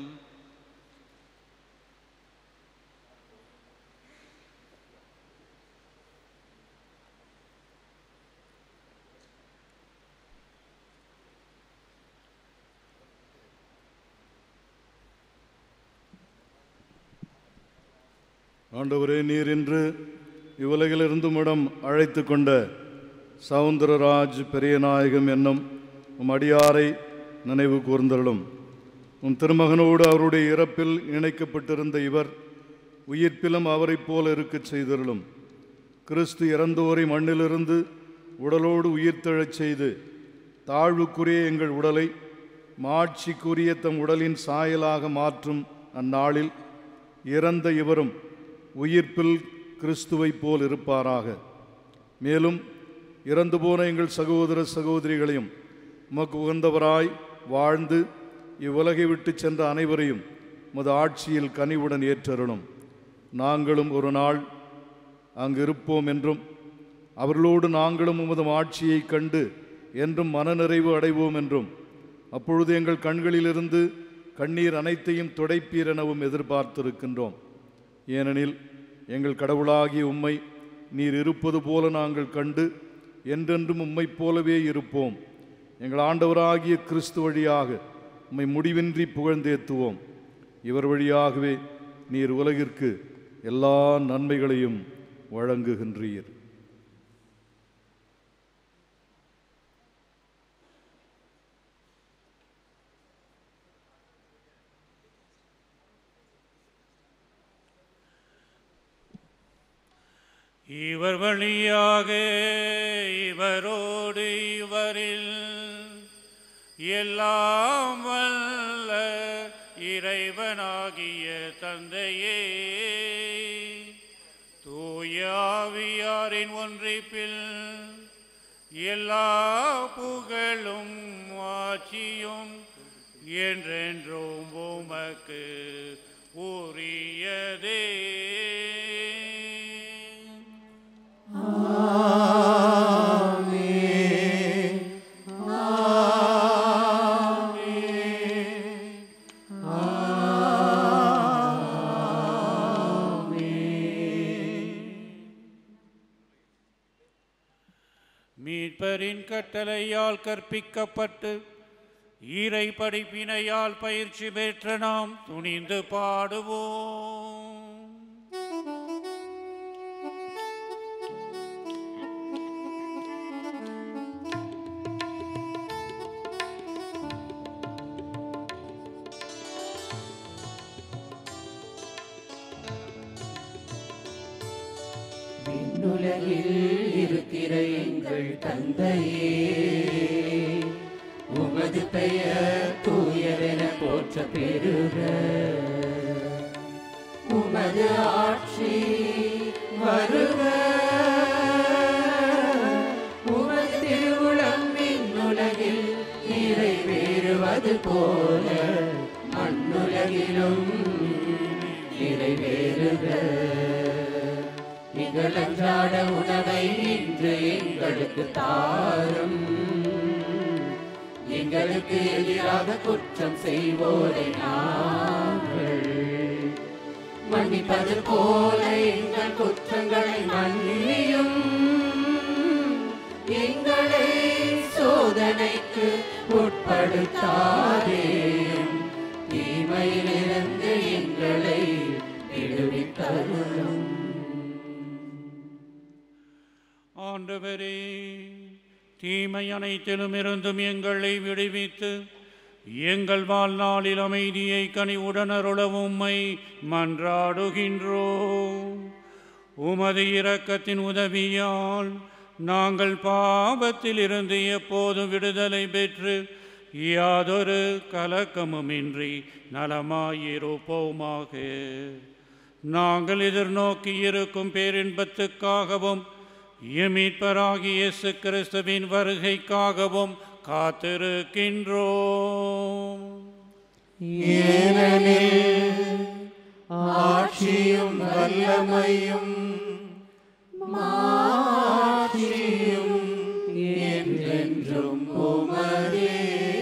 ஆண்டவரே நீர் இன்று இவ்வுலகிலிருந்து இடம் அழைத்து கொண்ட சவுந்தரராஜ் பெரியநாயகம் என்னும் உம் அடியாரை நினைவு கூர்ந்தருளும் உம் திருமகனோடு அவருடைய இறப்பில் இணைக்கப்பட்டிருந்த இவர் உயிர்ப்பிலும் அவரைப் போல இருக்கச் செய்தருளும் கிறிஸ்து இறந்தோரை மண்ணிலிருந்து உடலோடு உயிர்த்தெழச் செய்து தாழ்வுக்குரிய எங்கள் உடலை மாட்சிக்குரிய தம் உடலின் சாயலாக மாற்றும் அந்நாளில் இறந்த இவரும் உயிர்ப்பில் கிறிஸ்துவைப் போல் இருப்பாராக மேலும் இறந்து போன எங்கள் சகோதர சகோதரிகளையும் உமக்கு உகந்தவராய் வாழ்ந்து இவ்வுலகை விட்டு சென்ற அனைவரையும் உமது ஆட்சியில் கனிவுடன் ஏற்றருளும் நாங்களும் ஒரு நாள் அங்கு இருப்போம் என்றும் அவர்களோடு நாங்களும் உமது ஆட்சியைக் கண்டு என்றும் மனநிறைவு அடைவோம் என்றும் அப்பொழுது எங்கள் கண்களிலிருந்து கண்ணீர் அனைத்தையும் துடைப்பீர் எனவும் எதிர்பார்த்திருக்கின்றோம் ஏனெனில் எங்கள் கடவுளாகிய உம்மை நீர் இருப்பது போல நாங்கள் கண்டு என்றென்றும் உம்மைப் போலவே இருப்போம் எங்கள் ஆண்டவராகிய கிறிஸ்து வழியாக உம்மை முடிவின்றி புகழ்ந்தேத்துவோம் இவர் வழியாகவே நீர் உலகிற்கு எல்லா நன்மைகளையும் வழங்குகின்றீர் இவர் வழியாக இவரோடு இவரில் எல்லாம் வல்ல இறைவனாகிய தந்தையே தூயாவியாரின் ஒன்றிப்பில் எல்லா புகழும் ஆட்சியும் என்றென்றும் உமக்கு உரியதே மீட்பரின் கட்டளையால் கற்பிக்கப்பட்டு ஈரை படிப்பினையால் பயிற்சி பெற்ற நாம் துணிந்து பாடுவோம் விண்ணுலகில் இருக்கிற எங்கள் தந்தையே உமது பெயர் தூயவென போற்ற பெறுக உமது ஆட்சி வருக உமது திருவுளம் விண்ணுலகில் நிறைவேறுவது போல மண்ணுலகிலும் நிறைவேறுக எங்கள் அன்றாட உணவை இன்று எங்களுக்கு தாரும் எங்களுக்கு எதிராக குற்றம் செய்வோரை நாங்கள் மன்னிப்பது போல எங்கள் குற்றங்களை மன்னியும் எங்களை சோதனைக்கு உட்படுத்தாதேயும் தீமையிலிருந்து எங்களை விடுவித்தருளும் ஆண்டவரே தீமை அனைத்திலும் இருந்தும் எங்களை விடுவித்து எங்கள் வாழ்நாளில் அமைதியை கனிவுடன் அருள உம்மை மன்றாடுகின்றோம் உமது இரக்கத்தின் உதவியால் நாங்கள் பாவத்தில் இருந்து எப்போதும் விடுதலை பெற்று யாதொரு கலக்கமுமின்றி நலமாயிருப்போமாக நாங்கள் எதிர்நோக்கி இருக்கும் பேரின்பத்துக்காகவும் எமீட்பராகிய இயேசு கிறிஸ்துவின் வருகைக்காகவும் காத்திருக்கின்றோம் ஏனெனில் ஆட்சியும் வல்லமையும் மாட்சியும் என்றென்றும் உமதே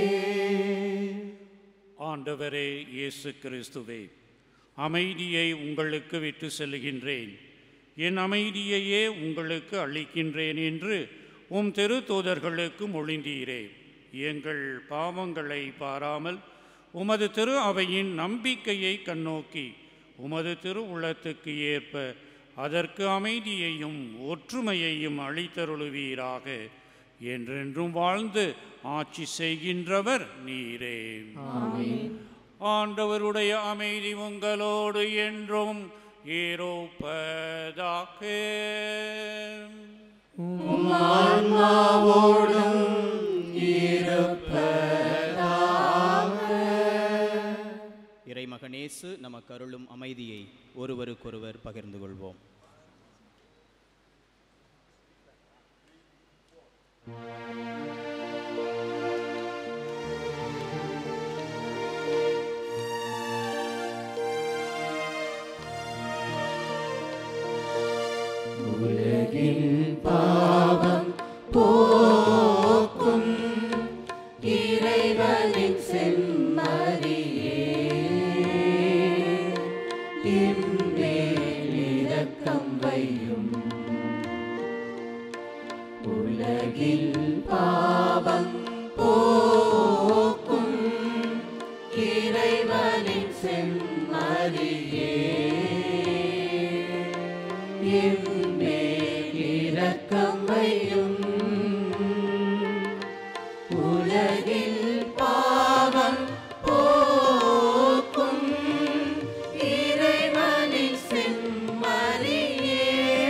ஆண்டவரே இயேசு கிறிஸ்துவே அமைதியை உங்களுக்கு விட்டு செல்கின்றேன் என் அமைதியையே உங்களுக்கு அளிக்கின்றேன் என்று உம் திருத்தூதர்களுக்கு மொழிந்தீரே எங்கள் பாவங்களை பாராமல் உமது திரு அவையின் நம்பிக்கையை கண்ணோக்கி உமது திரு உள்ளத்துக்கு ஏற்ப அதற்கு அமைதியையும் ஒற்றுமையையும் அளித்தருளுவீராக என்றென்றும் வாழ்ந்து ஆட்சி செய்கின்றவர் நீரே ஆண்டவருடைய அமைதி உங்களோடு என்றும் இருப்பதாக ஆன்மாவோடும் இறைமகனேசு நமக்கு அருளும் அமைதியை ஒருவருக்கொருவர் பகிர்ந்து கொள்வோம் உலகின் பாவம் போக்கும் இறைவனின் செம்மறியே இம்மேல் இரக்கம் வையும் உலகில் பாவம் போக்கும் இறைவனின் செம்மறியே எம்மேல் இரக்கம் வையும் உலகில் பாவம் போக்கும் இறைவனின் செம்மறியே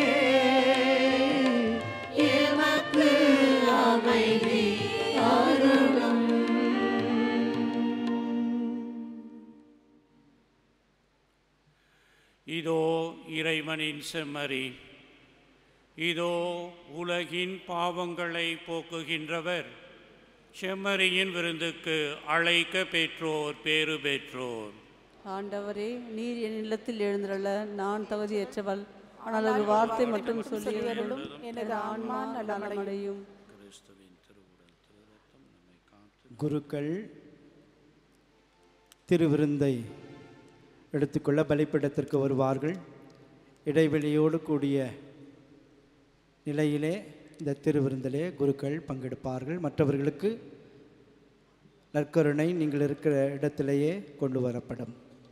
எமக்கு அமைதி அருளும் இதோ இறைவனின் செம்மறி இதோ உலகின் பாவங்களை போக்குகின்றவர் செம்மறியின் விருந்துக்கு அழைக்க பெற்றோர் பேறு பெற்றோர் ஆண்டவரே நீர் என் இல்லத்தில் எழுந்துள்ள நான் தகுதியற்றவள் ஆனால் ஒரு வார்த்தை மட்டும் சொல்லி சொல்லியருளும் எனது ஆன்மா நலமடையும் நலமடையும் குருக்கள் திருவிருந்தை எடுத்துக்கொள்ள பலிப்பிடத்திற்கு வருவார்கள் இடைவெளியோடு கூடிய நிலையிலே இந்த திருவிருந்திலே குருக்கள் பங்கெடுப்பார்கள் மற்றவர்களுக்கு நற்கருணை நீங்கள் இருக்கிற இடத்திலேயே கொண்டு வரப்படும்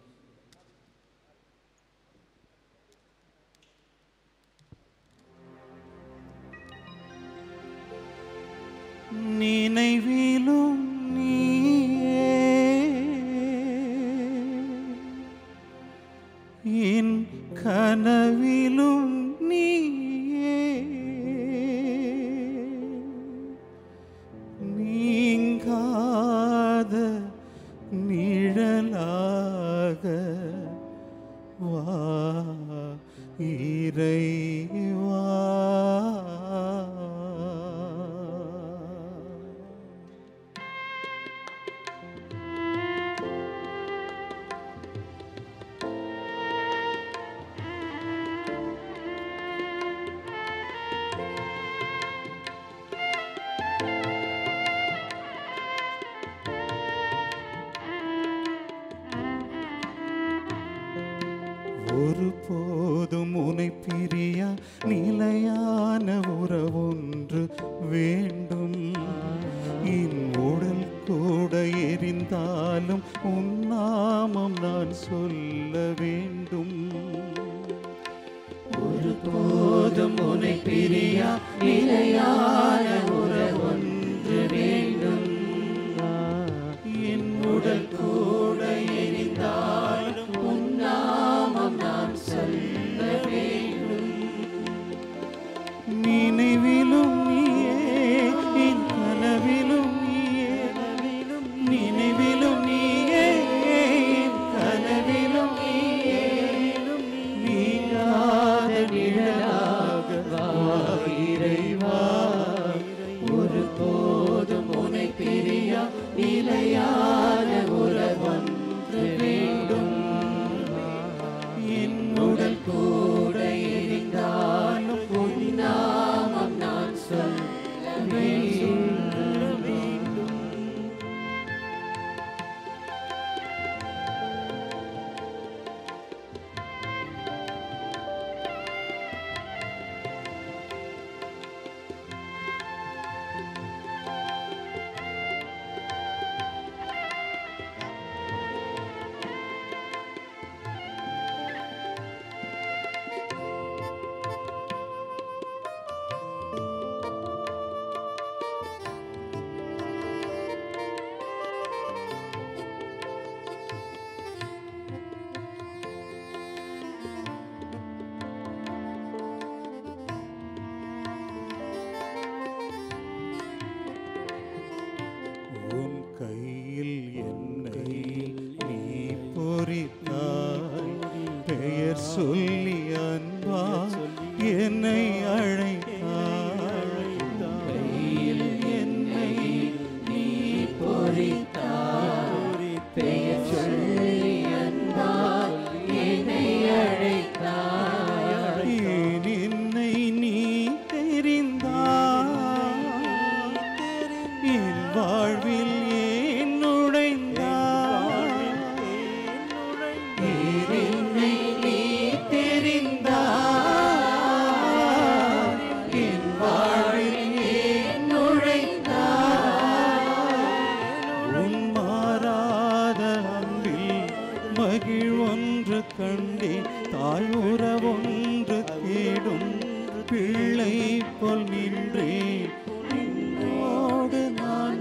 நினைவிலும் நீயே என் கனவிலும் நீயே நீங்காத நிழலாக வா இறைவா ஒரு போதும் உனை பிரியா நிலையான உறவொன்று வேண்டும் என் உடல் கூட எரிந்தாலும் உன் நாமம் நான் சொல்ல வேண்டும் ஒரு போதும் உனை பிரியா நிலை நினைவிலும் நீயே என் கனவிலும் நீயே நினைவிலும் நீயே என் கனவிலும் நீயே நீங்காத நிழலாக வா இறைவா ஒரு போதும் உனை பிரியா நிலையான உறவொன்று வேண்டும் என் உடல் கூட எரிந்தாலும் உன்னாமம் நான் சொல்ல வேண்டும் உன் கையில் என்னை நீ பொறித்தாய் பெயர் சொல்லி அன்பா என்னை அழைத்தாய் கையில் என்னை நீ பொறித்தாய் பெயர் சொல்லி அன்பால் என்னை அழைத்தாய் ஏன் என்னை நீ தெரிந்தாய் என் வாழ்வில் ஏன் நுழைந்தாய் ஏன் என்னை நீ தெரிந்தாய் என் வாழ்வில் ஏன் நுழைந்தாய் உன் மாறாத அன்பில் மகிழ் ஒன்று கண்டே தாய் உறவொன்று தேடும் பிள்ளை போல் நின்றேன் நின்னோடு நான்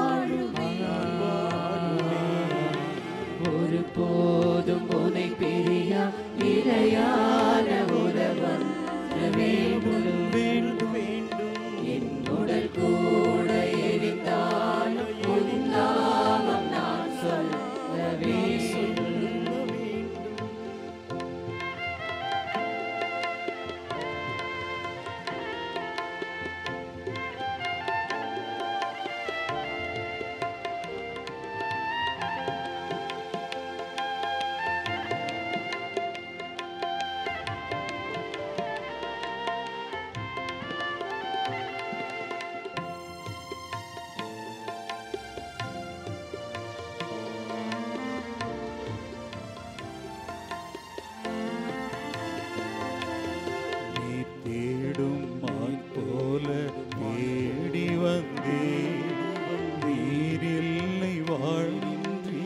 ஒரு போதும் உனை பிரியா நிலையான உறவொன்று வேண்டும் வேண்டும் வேண்டும் என் உடல் கூட எரிந்தாலும் உன் நாமம் நான் சொல்ல வேண்டும் நீ தேடும் மான் போல தேடி வந்தேன் நீரில்லை வாழ்வின்றி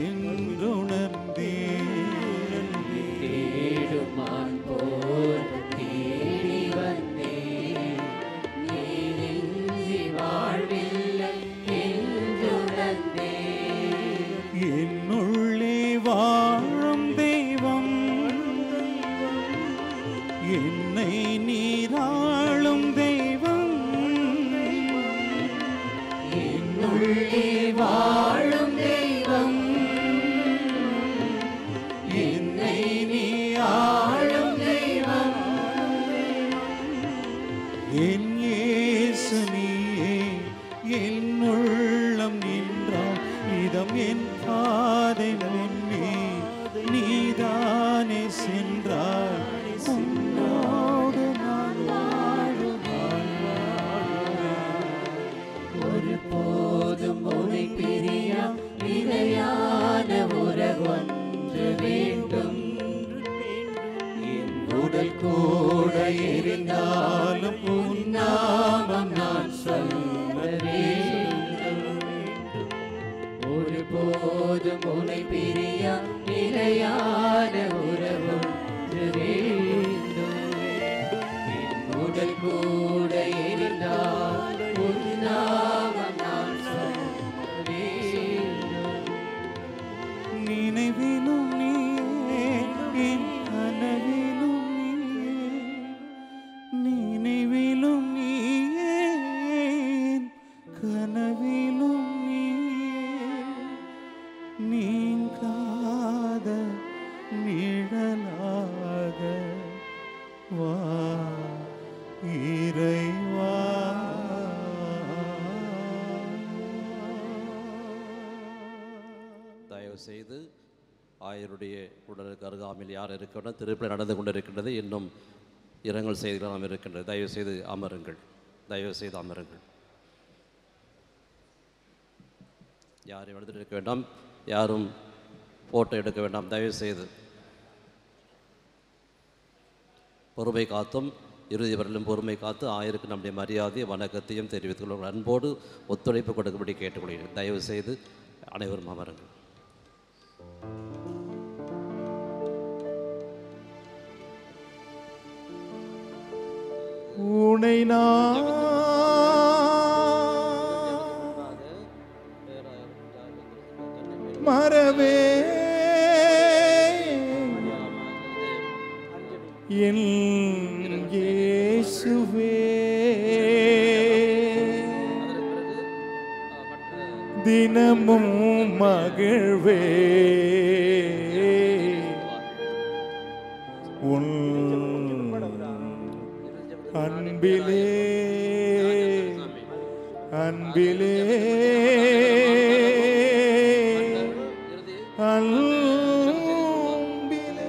என்றுணர்ந்தேன் தேடுமான் போல் தேடி வந்தேன் நீரின்றி வாழ்வில்லை என்றுணர்ந்தேன் என்னுள்ளே வாழும் தெய்வம் என்னை நீராளும் தெய்வம் என்னுள்ளே வாழும் தெய்வம் என்னை நீ ஆளும் தெய்வம் என் இயேசு நீயே என் உள்ளம் நின்றாய் இதம் என் பாதை முன்னே நீதானே சென்றாய் உன்னோடு நான் வாழும் ஒரு போதும் உனை பிரியா நிலையான உறவொன்று வேண்டும் என் உடல் கூட எரிந்தாலும் உன் நாமம் நான் சொல்ல வேண்டும் ஒரு போதும் உனை பிரியா நிலையான உறவொன்று வேண்டும் என் உடல் கூட எரிந்தால் உன் நாமம் நான் சொல்ல வேண்டும் நினைவிலும் நீயே என் கனவிலும் நீயே நினைவிலும் செய்து ஆயருடைய உடலுக்கு அருகாமையில் யார் இருக்கின்றனர் திருப்பலி நடந்து கொண்டிருக்கின்றது இன்னும் இரங்கல் செய்திகள் இருக்கின்றது தயவு செய்து அமருங்கள் தயவு செய்து அமருங்கள் யாரும் எடுத்துட்டு இருக்க வேண்டாம் யாரும் ஃபோட்டோ எடுக்க வேண்டாம் தயவு செய்து பொறுமை காத்தும் இறுதி வரலும் பொறுமை காத்து ஆயருக்கு நம்முடைய மரியாதை வணக்கத்தையும் தெரிவித்துக் கொள்ளும் அன்போடு ஒத்துழைப்பு கொடுக்கும்படி கேட்டுக்கொள்கிறேன் தயவு செய்து அனைவரும் அமருங்கள் உனை நான் மறவே என் இயேசுவே தினமும் மகிழ்வே உன் அன்பிலே அன்பிலே அன்பிலே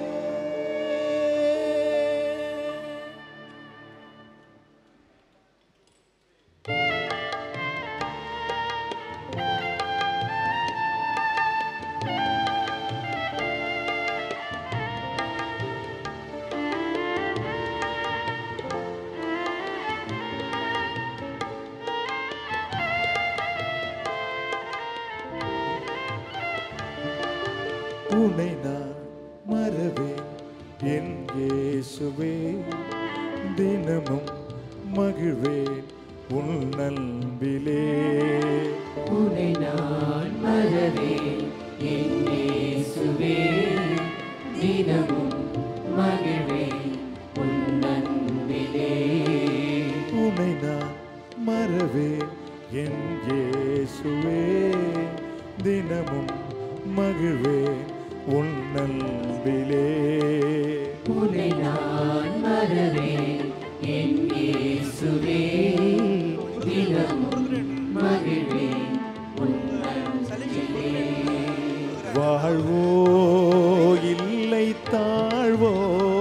உன்னை நான் மறவேன் என் இயேசுவே தினமும் மகிழ்வேன் உன் நண்பிலே உன்னை நான் மறவேன் என் இயேசுவே தினமும் மகிழ்வேன் உன் அன்பிலே உன்னை நான் மறவேன் என் இயேசுவே தினமும் மகிழ்வேன் உன் நண்பிலே உன்னை நான் மறவேன் என் இயேசுவே தினமும் மகிழ்வேன் உன் அன்பிலே வாழ்வோ இல்லை தாழ்வோ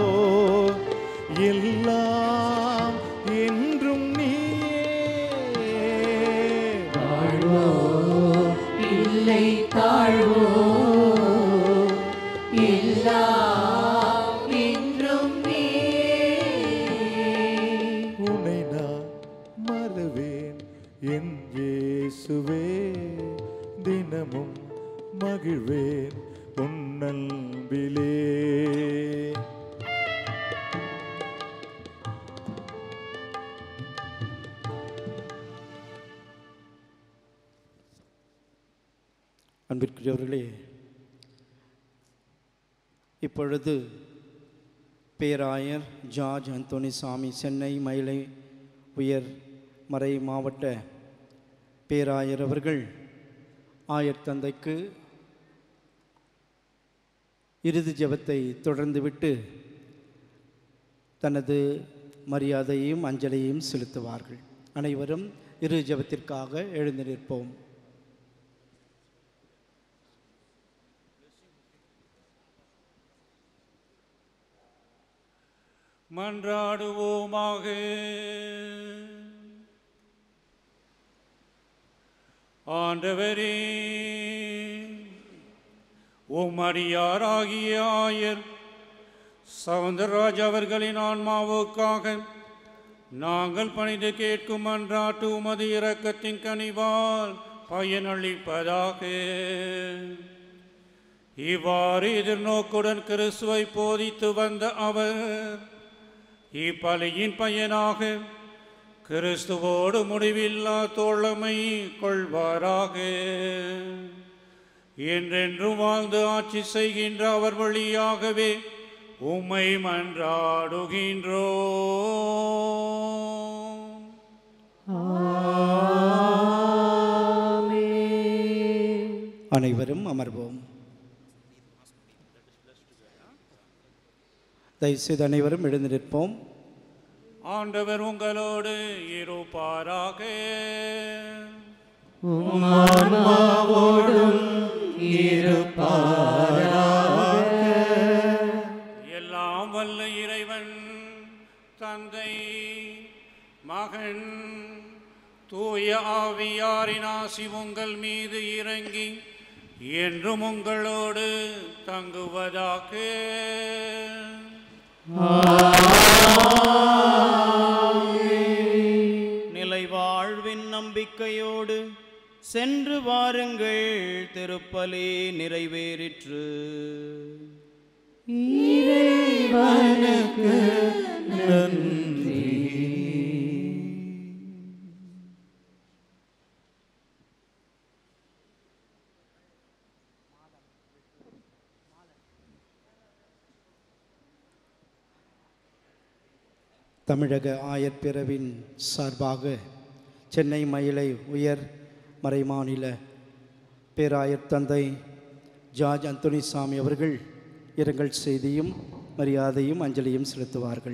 எல்லாம் என்றும் நீயே வாழ்வோ இல்லை தாழ்வோ எல்லாம் என்றும் உன்னை நான் மறவேன் என் இயேசுவே தினமும் மகிழ்வேன் உன் அன்பிலே அன்பிற்குரியவர்களே இப்பொழுது பேராயர் ஜார்ஜ் அந்தோனி சாமி சென்னை மயிலை உயர் மறை மாவட்ட பேராயர் அவர்கள் ஆயர் தந்தைக்கு இறுதி ஜெபத்தை தொடர்ந்துவிட்டு தனது மரியாதையையும் அஞ்சலியையும் செலுத்துவார்கள் அனைவரும் இறுதி ஜெபத்திற்காக எழுந்து நிற்போம் மன்றாடுவோமாக ஆண்டவரே உம்மடியாராகிய ஆயர் சவுந்தரராஜ் அவர்களின் ஆன்மாவுக்காக நாங்கள் பணிந்து கேட்கும் மன்றாட்டு உமது இரக்கத்தின் கனிவால் பயனளிப்பதாக இவ்வாறு எதிர்நோக்குடன் கிறிஸ்துவை போதித்து வந்த அவர் இப்பலியின் பயனாக கிறிஸ்துவோடு முடிவில்லா தோழமை கொள்வாராக என்றென்றும் வாழ்ந்து ஆட்சி செய்கின்ற அவர் வழியாகவே உம்மை மன்றாடுகின்றோ அனைவரும் அமர்வோம் தயவுசெய்து அனைவரும் எழுந்து நிற்போம் ஆண்டவர் உங்களோடு இருப்பாராக ஆன்மாவோடும் எல்லாம் வல்ல இறைவன் தந்தை மகன் தூய ஆவியாரின் ஆசி உங்கள் மீது இறங்கி என்றும் உங்களோடு தங்குவதாக நிலை வாழ்வின் நம்பிக்கையோடு சென்று வாருங்கள் திருப்பலி நிறைவேறிற்று இறைவனுக்கு நன்றி தமிழக ஆயர்பிறவின் சார்பாக சென்னை மயிலை உயர் மறைமாநில பேராயர் தந்தை ஜார்ஜ் அந்தோனிசாமி அவர்கள் இரங்கல் செய்தியும் மரியாதையும் அஞ்சலியும் செலுத்துவார்கள்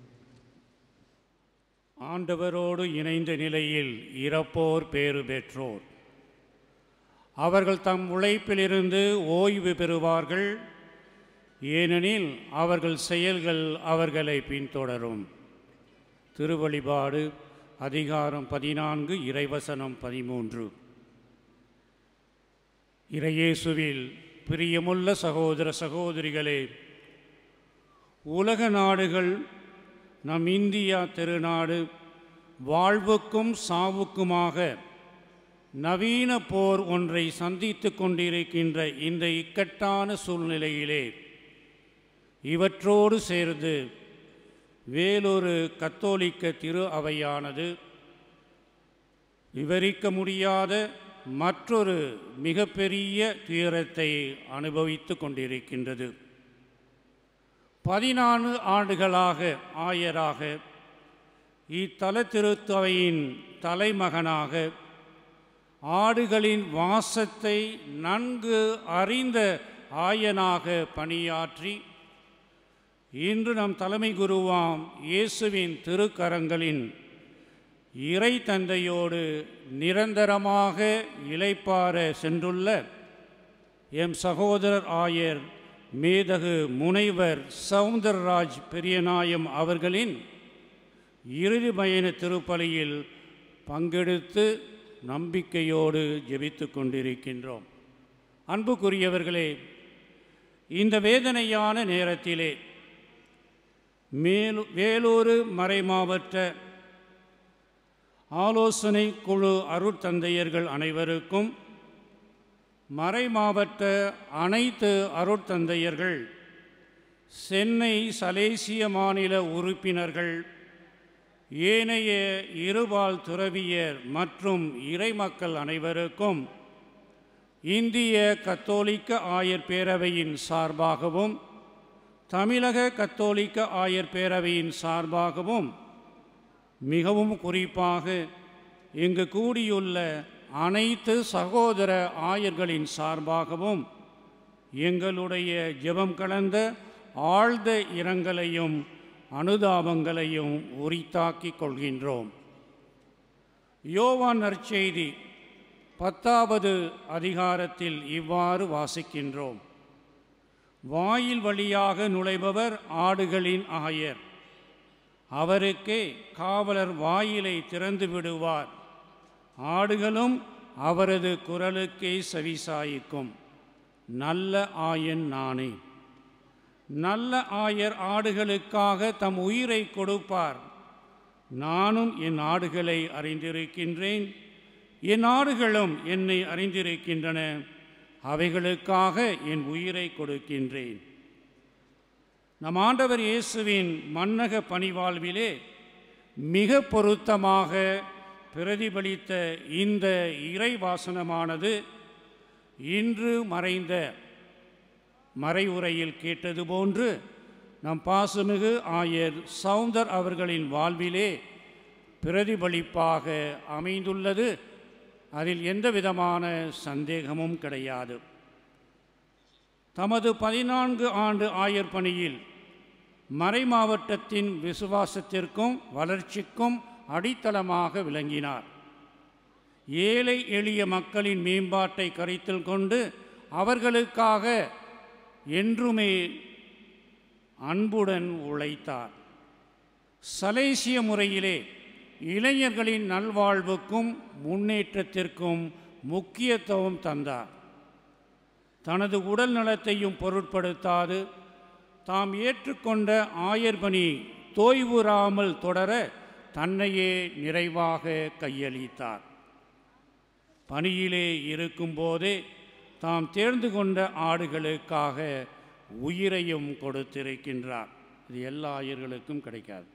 ஆண்டவரோடு இணைந்த நிலையில் இறப்போர் பேறு பெற்றோர் அவர்கள் தம் உழைப்பிலிருந்து ஓய்வு பெறுவார்கள் ஏனெனில் அவர்கள் செயல்கள் அவர்களை பின்தொடரும் திருவழிபாடு அதிகாரம் பதினான்கு இறைவசனம் பதிமூன்று இறையேசுவில் பிரியமுள்ள சகோதர சகோதரிகளே உலக நாடுகள் நம் இந்தியா திருநாடு வாழ்வுக்கும் சாவுக்குமாக நவீன போர் ஒன்றை சந்தித்து கொண்டிருக்கின்ற இந்த இக்கட்டான சூழ்நிலையிலே இவற்றோடு சேர்ந்து வேலொரு கத்தோலிக்க திரு அவையானது விவரிக்க முடியாத மற்றொரு மிகப்பெரிய துயரத்தை அனுபவித்து கொண்டிருக்கின்றது பதினான்கு ஆண்டுகளாக ஆயராக இத்தல திருத்தவையின் தலைமகனாக ஆடுகளின் வாசத்தை நன்கு அறிந்த ஆயனாக பணியாற்றி இன்று நம் தலைமை குருவாம் இயேசுவின் திருக்கரங்களின் இறை தந்தையோடு நிரந்தரமாக இளைப்பார சென்றுள்ள எம் சகோதரர் ஆயர் மேதகு முனைவர் சவுந்தரராஜ் பெரியநாயம் அவர்களின் இறுதி பயண திருப்பலியில் பங்கெடுத்து நம்பிக்கையோடு ஜெபித்து கொண்டிருக்கின்றோம் அன்புக்குரியவர்களே இந்த வேதனையான நேரத்திலே மேலு வேலூர் மறைமாவட்ட ஆலோசனை குழு அருட்தந்தையர்கள் அனைவருக்கும் மறைமாவட்ட அனைத்து அருட்தந்தையர்கள் சென்னை சலேசிய மாநில உறுப்பினர்கள் ஏனைய இருபால் துறவியர் மற்றும் இறைமக்கள் அனைவருக்கும் இந்திய கத்தோலிக்க ஆயர் பேரவையின் சார்பாகவும் தமிழக கத்தோலிக்க ஆயர் பேரவையின் சார்பாகவும் மிகவும் குறிப்பாக இங்கு கூடியுள்ள அனைத்து சகோதர ஆயர்களின் சார்பாகவும் எங்களுடைய ஜெபம் கலந்த ஆழ்ந்த இரங்கலையும் அனுதாபங்களையும் உரித்தாக்கிக் கொள்கின்றோம் யோவான் நற்செய்தி பத்தாவது அதிகாரத்தில் இவ்வாறு வாசிக்கின்றோம் வாயில் வழியாக நுழைபவர் ஆடுகளின் ஆயர் அவருக்கே காவலர் வாயிலை திறந்து விடுவார் ஆடுகளும் அவரது குரலுக்கே செவிசாய்க்கும் நல்ல ஆயன் நானே நல்ல ஆயர் ஆடுகளுக்காக தம் உயிரை கொடுப்பார் நானும் என் ஆடுகளை அறிந்திருக்கின்றேன் என் ஆடுகளும் என்னை அறிந்திருக்கின்றன அவைகளுக்காக என் உயிரை கொடுக்கின்றேன் நம் ஆண்டவர் இயேசுவின் மன்னக பணிவாழ்விலே மிக பொருத்தமாக பிரதிபலித்த இந்த இறை வாசனமானது இன்று மறைந்த மறைவுரையில் கேட்டது போன்று நம் பாசமிகு ஆயர் சவுந்தர் அவர்களின் வாழ்விலே பிரதிபலிப்பாக அமைந்துள்ளது அதில் எந்த விதமான சந்தேகமும் கிடையாது தமது பதினான்கு ஆண்டு ஆயர் பணியில் மறைமாவட்டத்தின் விசுவாசத்திற்கும் வளர்ச்சிக்கும் அடித்தளமாக விளங்கினார் ஏழை எளிய மக்களின் மேம்பாட்டை கருத்தில் கொண்டு அவர்களுக்காக என்றுமே அன்புடன் உழைத்தார் சலேசிய முறையிலே இளைஞர்களின் நல்வாழ்வுக்கும் முன்னேற்றத்திற்கும் முக்கியத்துவம் தந்தார் தனது உடல் நலத்தையும் பொருட்படுத்தாது தாம் ஏற்றுக்கொண்ட ஆயர்பணி தோய்வுறாமல் தொடர தன்னையே நிறைவாக கையளித்தார் பணியிலே இருக்கும்போதே தாம் தேர்ந்து கொண்ட ஆடுகளுக்காக உயிரையும் கொடுத்திருக்கின்றார் இது எல்லா ஆயர்களுக்கும் கிடைக்காது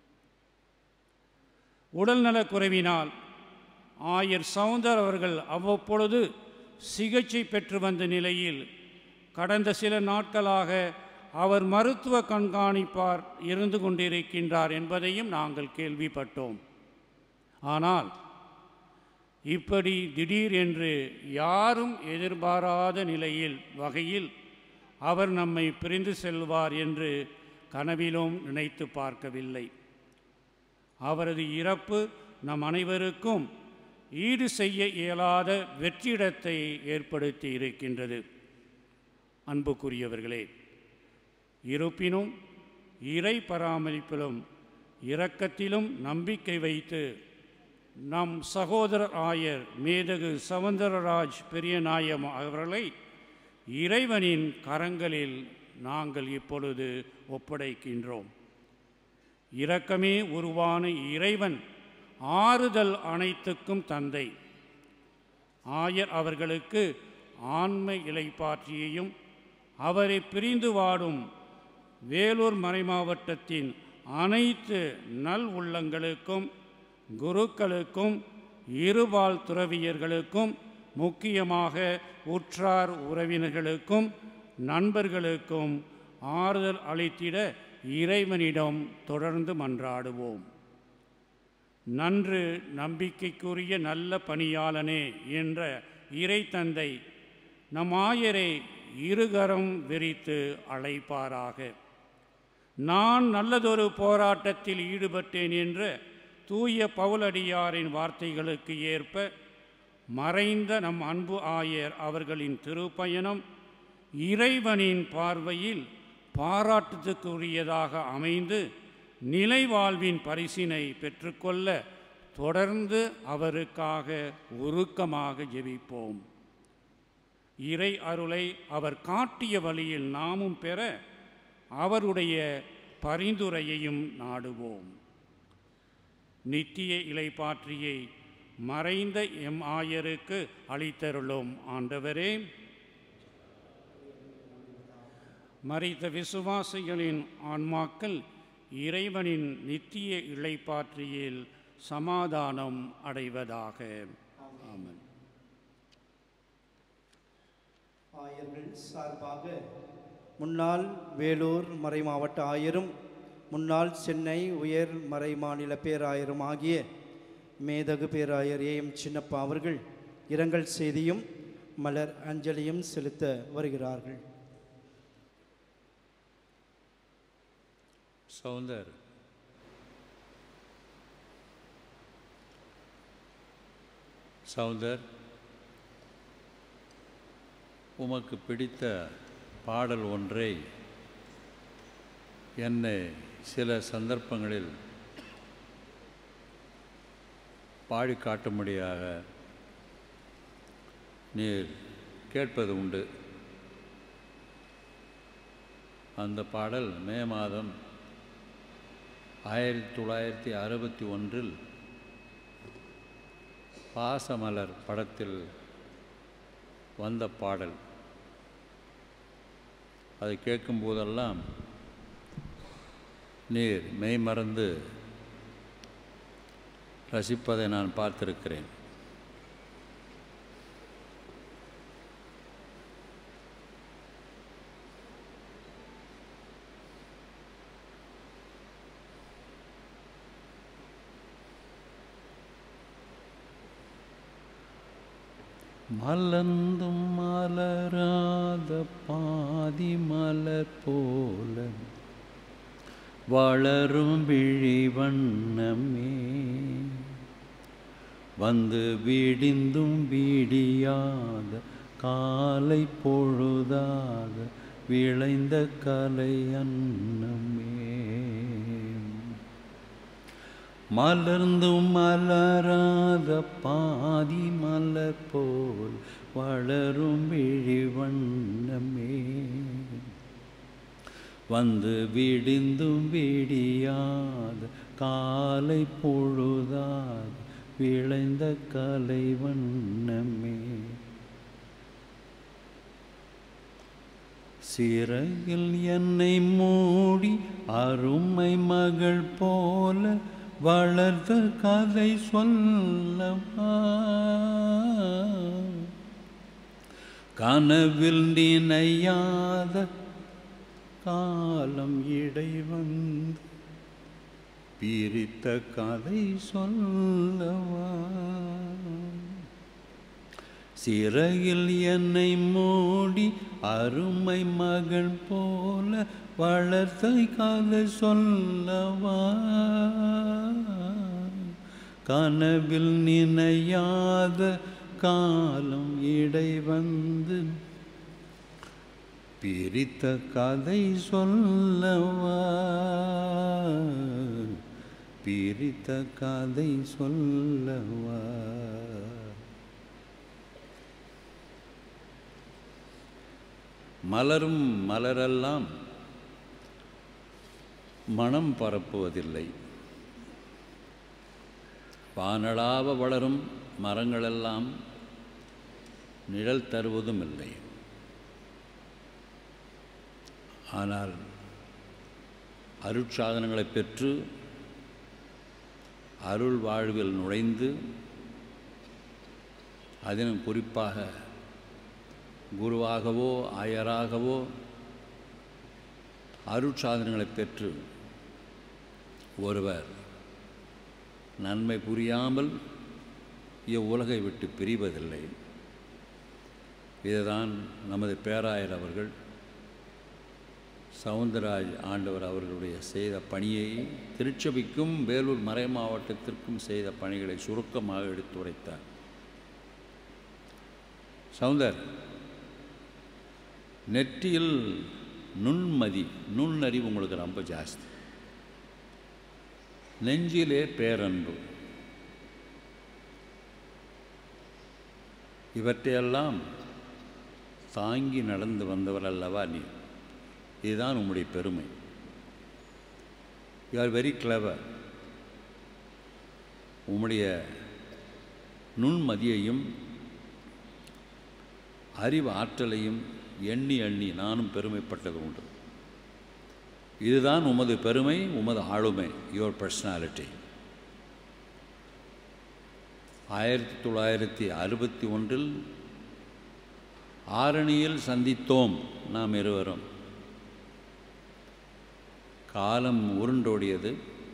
உடல்நலக் குறைவினால் ஆயர் சவுந்தர் அவர்கள் அவ்வப்பொழுது சிகிச்சை பெற்று வந்த நிலையில் கடந்த சில நாட்களாக அவர் மருத்துவ கண்காணிப்பார் இருந்து கொண்டிருக்கின்றார் என்பதையும் நாங்கள் கேள்விப்பட்டோம் ஆனால் இப்படி திடீர் என்று யாரும் எதிர்பாராத நிலையில் வகையில் அவர் நம்மை பிரிந்து செல்வார் என்று கனவிலும் நினைத்து பார்க்கவில்லை அவரது இறப்பு நம் அனைவருக்கும் ஈடு செய்ய இயலாத வெற்றிடத்தை ஏற்படுத்தி இருக்கின்றது அன்புக்குரியவர்களே இருப்பினும் இறை பராமரிப்பிலும் இரக்கத்திலும் நம்பிக்கை வைத்து நம் சகோதரர் ஆயர் மேதகு சவுந்தரராஜ் பெரியநாயம் அவர்களை இறைவனின் கரங்களில் நாங்கள் இப்பொழுது ஒப்படைக்கின்றோம் இரக்கமே உருவான இறைவன் ஆறுதல் அனைத்துக்கும் தந்தை ஆயர் அவர்களுக்கு ஆண்மை இலைப்பாற்றியையும் அவரை பிரிந்து வாடும் வேலூர் மறைமாவட்டத்தின் அனைத்து நல் உள்ளங்களுக்கும் குருக்களுக்கும் இருபால் துறவியர்களுக்கும் முக்கியமாக உற்றார் உறவினர்களுக்கும் நண்பர்களுக்கும் ஆறுதல் அளித்திட இறைவனிடம் தொடர்ந்து மன்றாடுவோம் நன்று நம்பிக்கைக்குரிய நல்ல பணியாளனே என்ற இறை தந்தை நம் ஆயரை இருகரம் விரித்து அழைப்பாராக நான் நல்லதொரு போராட்டத்தில் ஈடுபட்டேன் என்ற தூய பவுலடியாரின் வார்த்தைகளுக்கு ஏற்ப மறைந்த நம் அன்பு ஆயர் அவர்களின் திருப்பயணம் இறைவனின் பார்வையில் பாராட்டுக்குரியதாக அமைந்து நிலை வாழ்வின் பரிசினை பெற்றுக்கொள்ள தொடர்ந்து அவருக்காக உருக்கமாக ஜெபிப்போம் இறை அருளை அவர் காட்டிய வழியில் நாமும் பெற அவருடைய பரிந்துரையையும் நாடுவோம் நித்திய இலைப்பாற்றியை மறைந்த எம் ஆயருக்கு அளித்தருளும் ஆண்டவரே மறைத்த விசுவாசிகளின் ஆன்மாக்கள் இறைவனின் நித்திய இளைப்பாற்றியில் சமாதானம் அடைவதாக ஆமென் ஆயர்கள் சார்பாக முன்னாள் வேலூர் மறைமாவட்ட ஆயரும் முன்னாள் சென்னை உயர் மறை மாநில பேராயரும் ஆகிய மேதகு பேராயர் ஏ எம் சின்னப்பா அவர்கள் இரங்கல் செய்தியும் மலர் அஞ்சலியும் செலுத்த வருகிறார்கள் சவுந்தர் சவுந்தர் உமக்கு பிடித்த பாடல் ஒன்றை என்னை சில சந்தர்ப்பங்களில் பாடி காட்டும்படியாக நீர் கேட்பது உண்டு அந்த பாடல் மே மாதம் ஆயிரத்தி தொள்ளாயிரத்தி அறுபத்தி ஒன்றில் பாசமலர் படத்தில் வந்த பாடல் அதை கேட்கும்போதெல்லாம் நீர் மெய்மறந்து ரசிப்பதை நான் பார்த்திருக்கிறேன் மலர்ந்தும் மலராத பாதி மலர் போல வளரும் விழி வண்ணமே வந்து விடிந்தும் விடியாத காலை பொழுதாக விளைந்த கலை அன்னமே மலர்ந்தும் மலராத பாதி மலர் போல் வளரும் விழிவண்ணமே வந்து விடிந்தும் விடியாத காலை பொழுதாக விளைந்த கலை வண்ணமே சிறையில் என்னை மூடி அருமை மகள் போல வளர்த்த கதை சொல்லவா கனவில் நினையாத காலம் இடை வந்து பிரித்த கதை சொல்லவா சிறையில் என்னை மூடி அருமை மகள் போல வளர்த்த கதை சொல்லவா கனவில் நினையாத காலம் இடை வந்து பிரித்த கதை சொல்லவா பிரித்த கதை சொல்லவா மலரும் மலரெல்லாம் மனம் பரப்புவதில்லை வானளாவ வளரும் மரங்களெல்லாம் நிழல் தருவதும் இல்லை ஆனால் அருட்சாதனங்களை பெற்று அருள் வாழ்வில் நுழைந்து அதிலும் குறிப்பாக குருவாகவோ ஆயராகவோ அருட்சாதனங்களை பெற்று ஒருவர் நன்மை புரியாமல் இவ்வுலகை விட்டு பிரிவதில்லை இதுதான் நமது பேராயர் அவர்கள் சவுந்தரராஜ் ஆண்டவர் அவர்களுடைய செய்த பணியை திருச்சபைக்கும் வேலூர் மறை மாவட்டத்திற்கும் செய்த பணிகளை சுருக்கமாக எடுத்துரைத்தார் சவுந்தர் நெற்றியில் நுண்மதி நுண்ணறிவு உங்களுக்கு ரொம்ப ஜாஸ்தி நெஞ்சிலே பேரன்பு இவற்றையெல்லாம் தாங்கி நடந்து வந்தவர் அல்லவா நீ இதுதான் உம்முடைய பெருமை யூ ஆர் வெரி கிளவர் உம்முடைய நுண்மதியையும் அறிவு ஆற்றலையும் எண்ணி எண்ணி நானும் பெருமைப்பட்டது உண்டு இதுதான் உமது பெருமை உமது ஆளுமை யுவர் பர்சனாலிட்டி ஆயிரத்தி தொள்ளாயிரத்தி அறுபத்தி ஒன்றில் ஆரணியில் சந்தித்தோம் நாம் இருவரும் காலம் உருண்டோடியது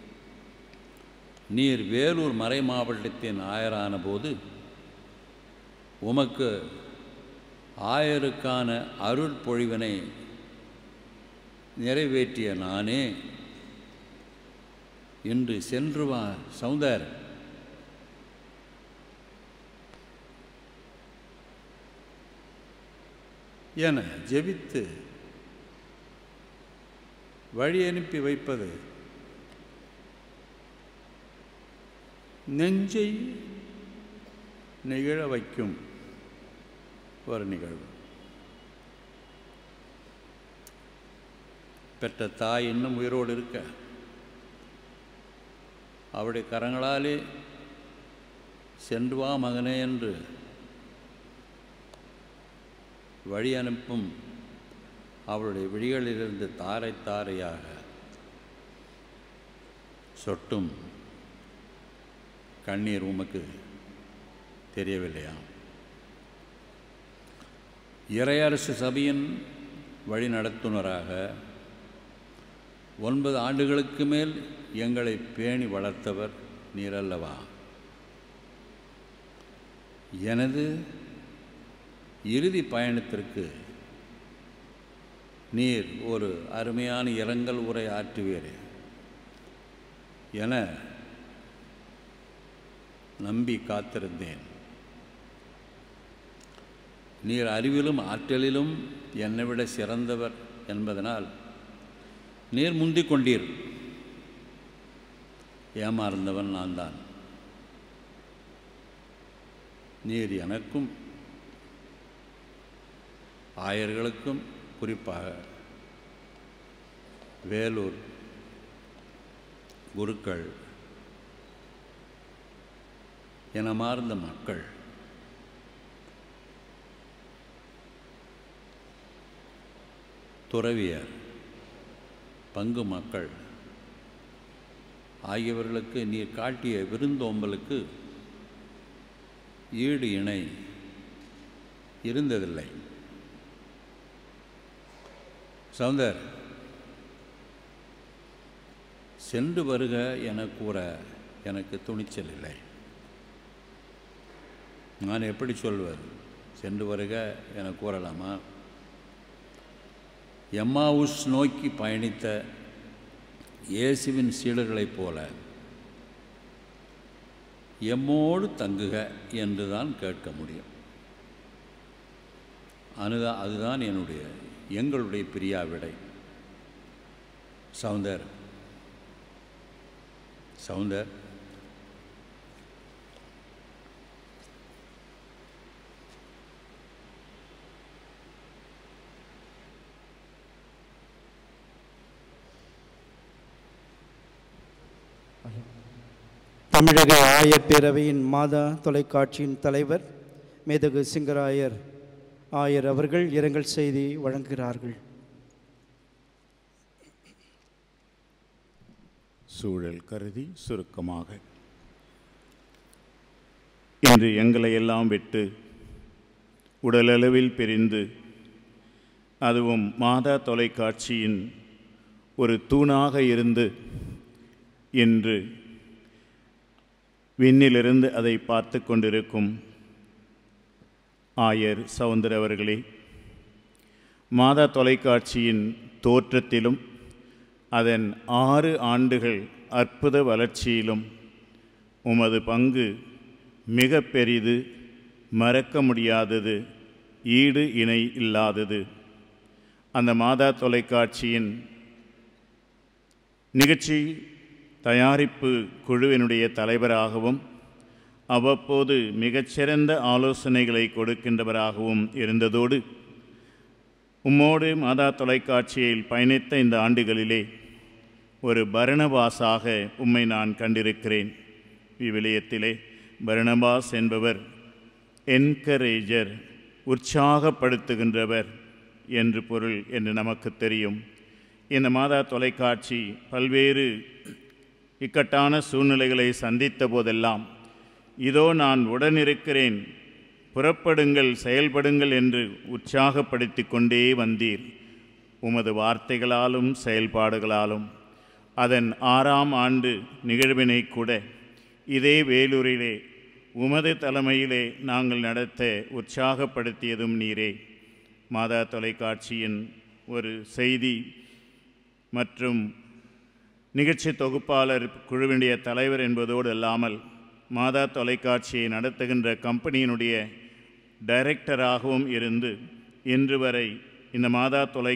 நீர் வேலூர் மறை மாவட்டத்தின் ஆயரான போது உமக்கு ஆயருக்கான அருட்பொழிவினை நிறைவேற்றிய நானே இன்று சென்று வா சௌந்தர் என ஜெபித்து வழி அனுப்பி வைப்பது நெஞ்சை நிகழ வைக்கும் ஒரு நிகழ்வு பெற்ற தாய் இன்னும் உயிரோடு இருக்க அவருடைய கரங்களாலே சென்று வா மகனே என்று வழி அனுப்பும் அவளுடைய விழிகளிலிருந்து தாரை தாரையாக சொட்டும் கண்ணீர் உமக்கு தெரியவில்லையா இறையரசு சபையின் வழி நடத்துனராக ஒன்பது ஆண்டுகளுக்கு மேல் எங்களை பேணி வளர்த்தவர் நீரல்லவா எனது இறுதி பயணத்திற்கு நீர் ஒரு அருமையான இரங்கல் உரை ஆற்றுவீர் என நம்பி காத்திருந்தேன் நீர் அறிவிலும் ஆற்றலிலும் என்னை விட சிறந்தவர் என்பதனால் நீர் முந்திக் கொண்டீர் ஏமாறந்தவன் நான் தான் நீர் எனக்கும் ஆயர்களுக்கும் குறிப்பாக வேலூர் குருக்கள் இனமார்ந்த மக்கள் துறவியர் பங்கு மக்கள் ஆகியவர்களுக்கு நீர் காட்டிய விருந்தோம்பலுக்கு ஈடு இணை இருந்ததில்லை சவுந்தர் சென்று வருக என கூற எனக்கு துணிச்சல் இல்லை நான் எப்படி சொல்வது சென்று வருக என கூறலாமா எம்மாவுஸ் நோக்கி பயணித்த இயேசுவின் சீடர்களைப் போல எம்மோடு தங்குக என்று தான் கேட்க முடியும் அதுதான் அதுதான் என்னுடைய எங்களுடைய பிரியாவிடை சவுந்தர் சவுந்தர் தமிழக ஆயர் பேரவையின் மாதா தொலைக்காட்சியின் தலைவர் மேதகு சிங்கராயர் ஆயர் அவர்கள் இரங்கல் செய்தி வழங்குகிறார்கள் சூழல் கருதி சுருக்கமாக இன்று எங்களை எல்லாம் விட்டு உடலளவில் பிரிந்து அதுவும் மாதா தொலைக்காட்சியின் ஒரு தூணாக இருந்து இன்று விண்ணிலிருந்து அதை பார்த்து கொண்டிருக்கும் ஆயர் சவுந்தர் அவர்களே மாதா தொலைக்காட்சியின் தோற்றத்திலும் அதன் ஆறு ஆண்டுகள் அற்புத வளர்ச்சியிலும் உமது பங்கு மிக பெரிது மறக்க முடியாதது ஈடு இணை இல்லாதது அந்த மாதா தொலைக்காட்சியின் நிகழ்ச்சி தயாரிப்பு குழுவினுடைய தலைவராகவும் அவ்வப்போது மிகச்சிறந்த ஆலோசனைகளை கொடுக்கின்றவராகவும் இருந்ததோடு உம்மோடு மாதா தொலைக்காட்சியில் பயணித்த இந்த ஆண்டுகளிலே ஒரு பரணபாஸாக உம்மை நான் கண்டிருக்கிறேன் விவிலியத்திலே பரணபாஸ் என்பவர் என்கரேஜர் உற்சாகப்படுத்துகின்றவர் என்று பொருள் என்று நமக்கு தெரியும் இந்த மாதா தொலைக்காட்சி பல்வேறு இக்கட்டான சூழ்நிலைகளை சந்தித்த போதெல்லாம் இதோ நான் உடனிருக்கிறேன் புறப்படுங்கள் செயல்படுங்கள் என்று உற்சாகப்படுத்தி கொண்டே வந்தீர் உமது வார்த்தைகளாலும் செயல்பாடுகளாலும் அதன் ஆறாம் ஆண்டு நிகழ்வினை கூட இதே வேலூரிலே உமது தலைமையிலே நாங்கள் நடத்த உற்சாகப்படுத்தியதும் நீரே மாதா தொலைக்காட்சியின் ஒரு செய்தி மற்றும் நிகழ்ச்சி தொகுப்பாளர் குழுவினுடைய தலைவர் என்பதோடு அல்லாமல் மாதா தொலைக்காட்சியை நடத்துகின்ற கம்பெனியினுடைய டைரக்டராகவும் இருந்து இன்று வரை இந்த மாதா தொலை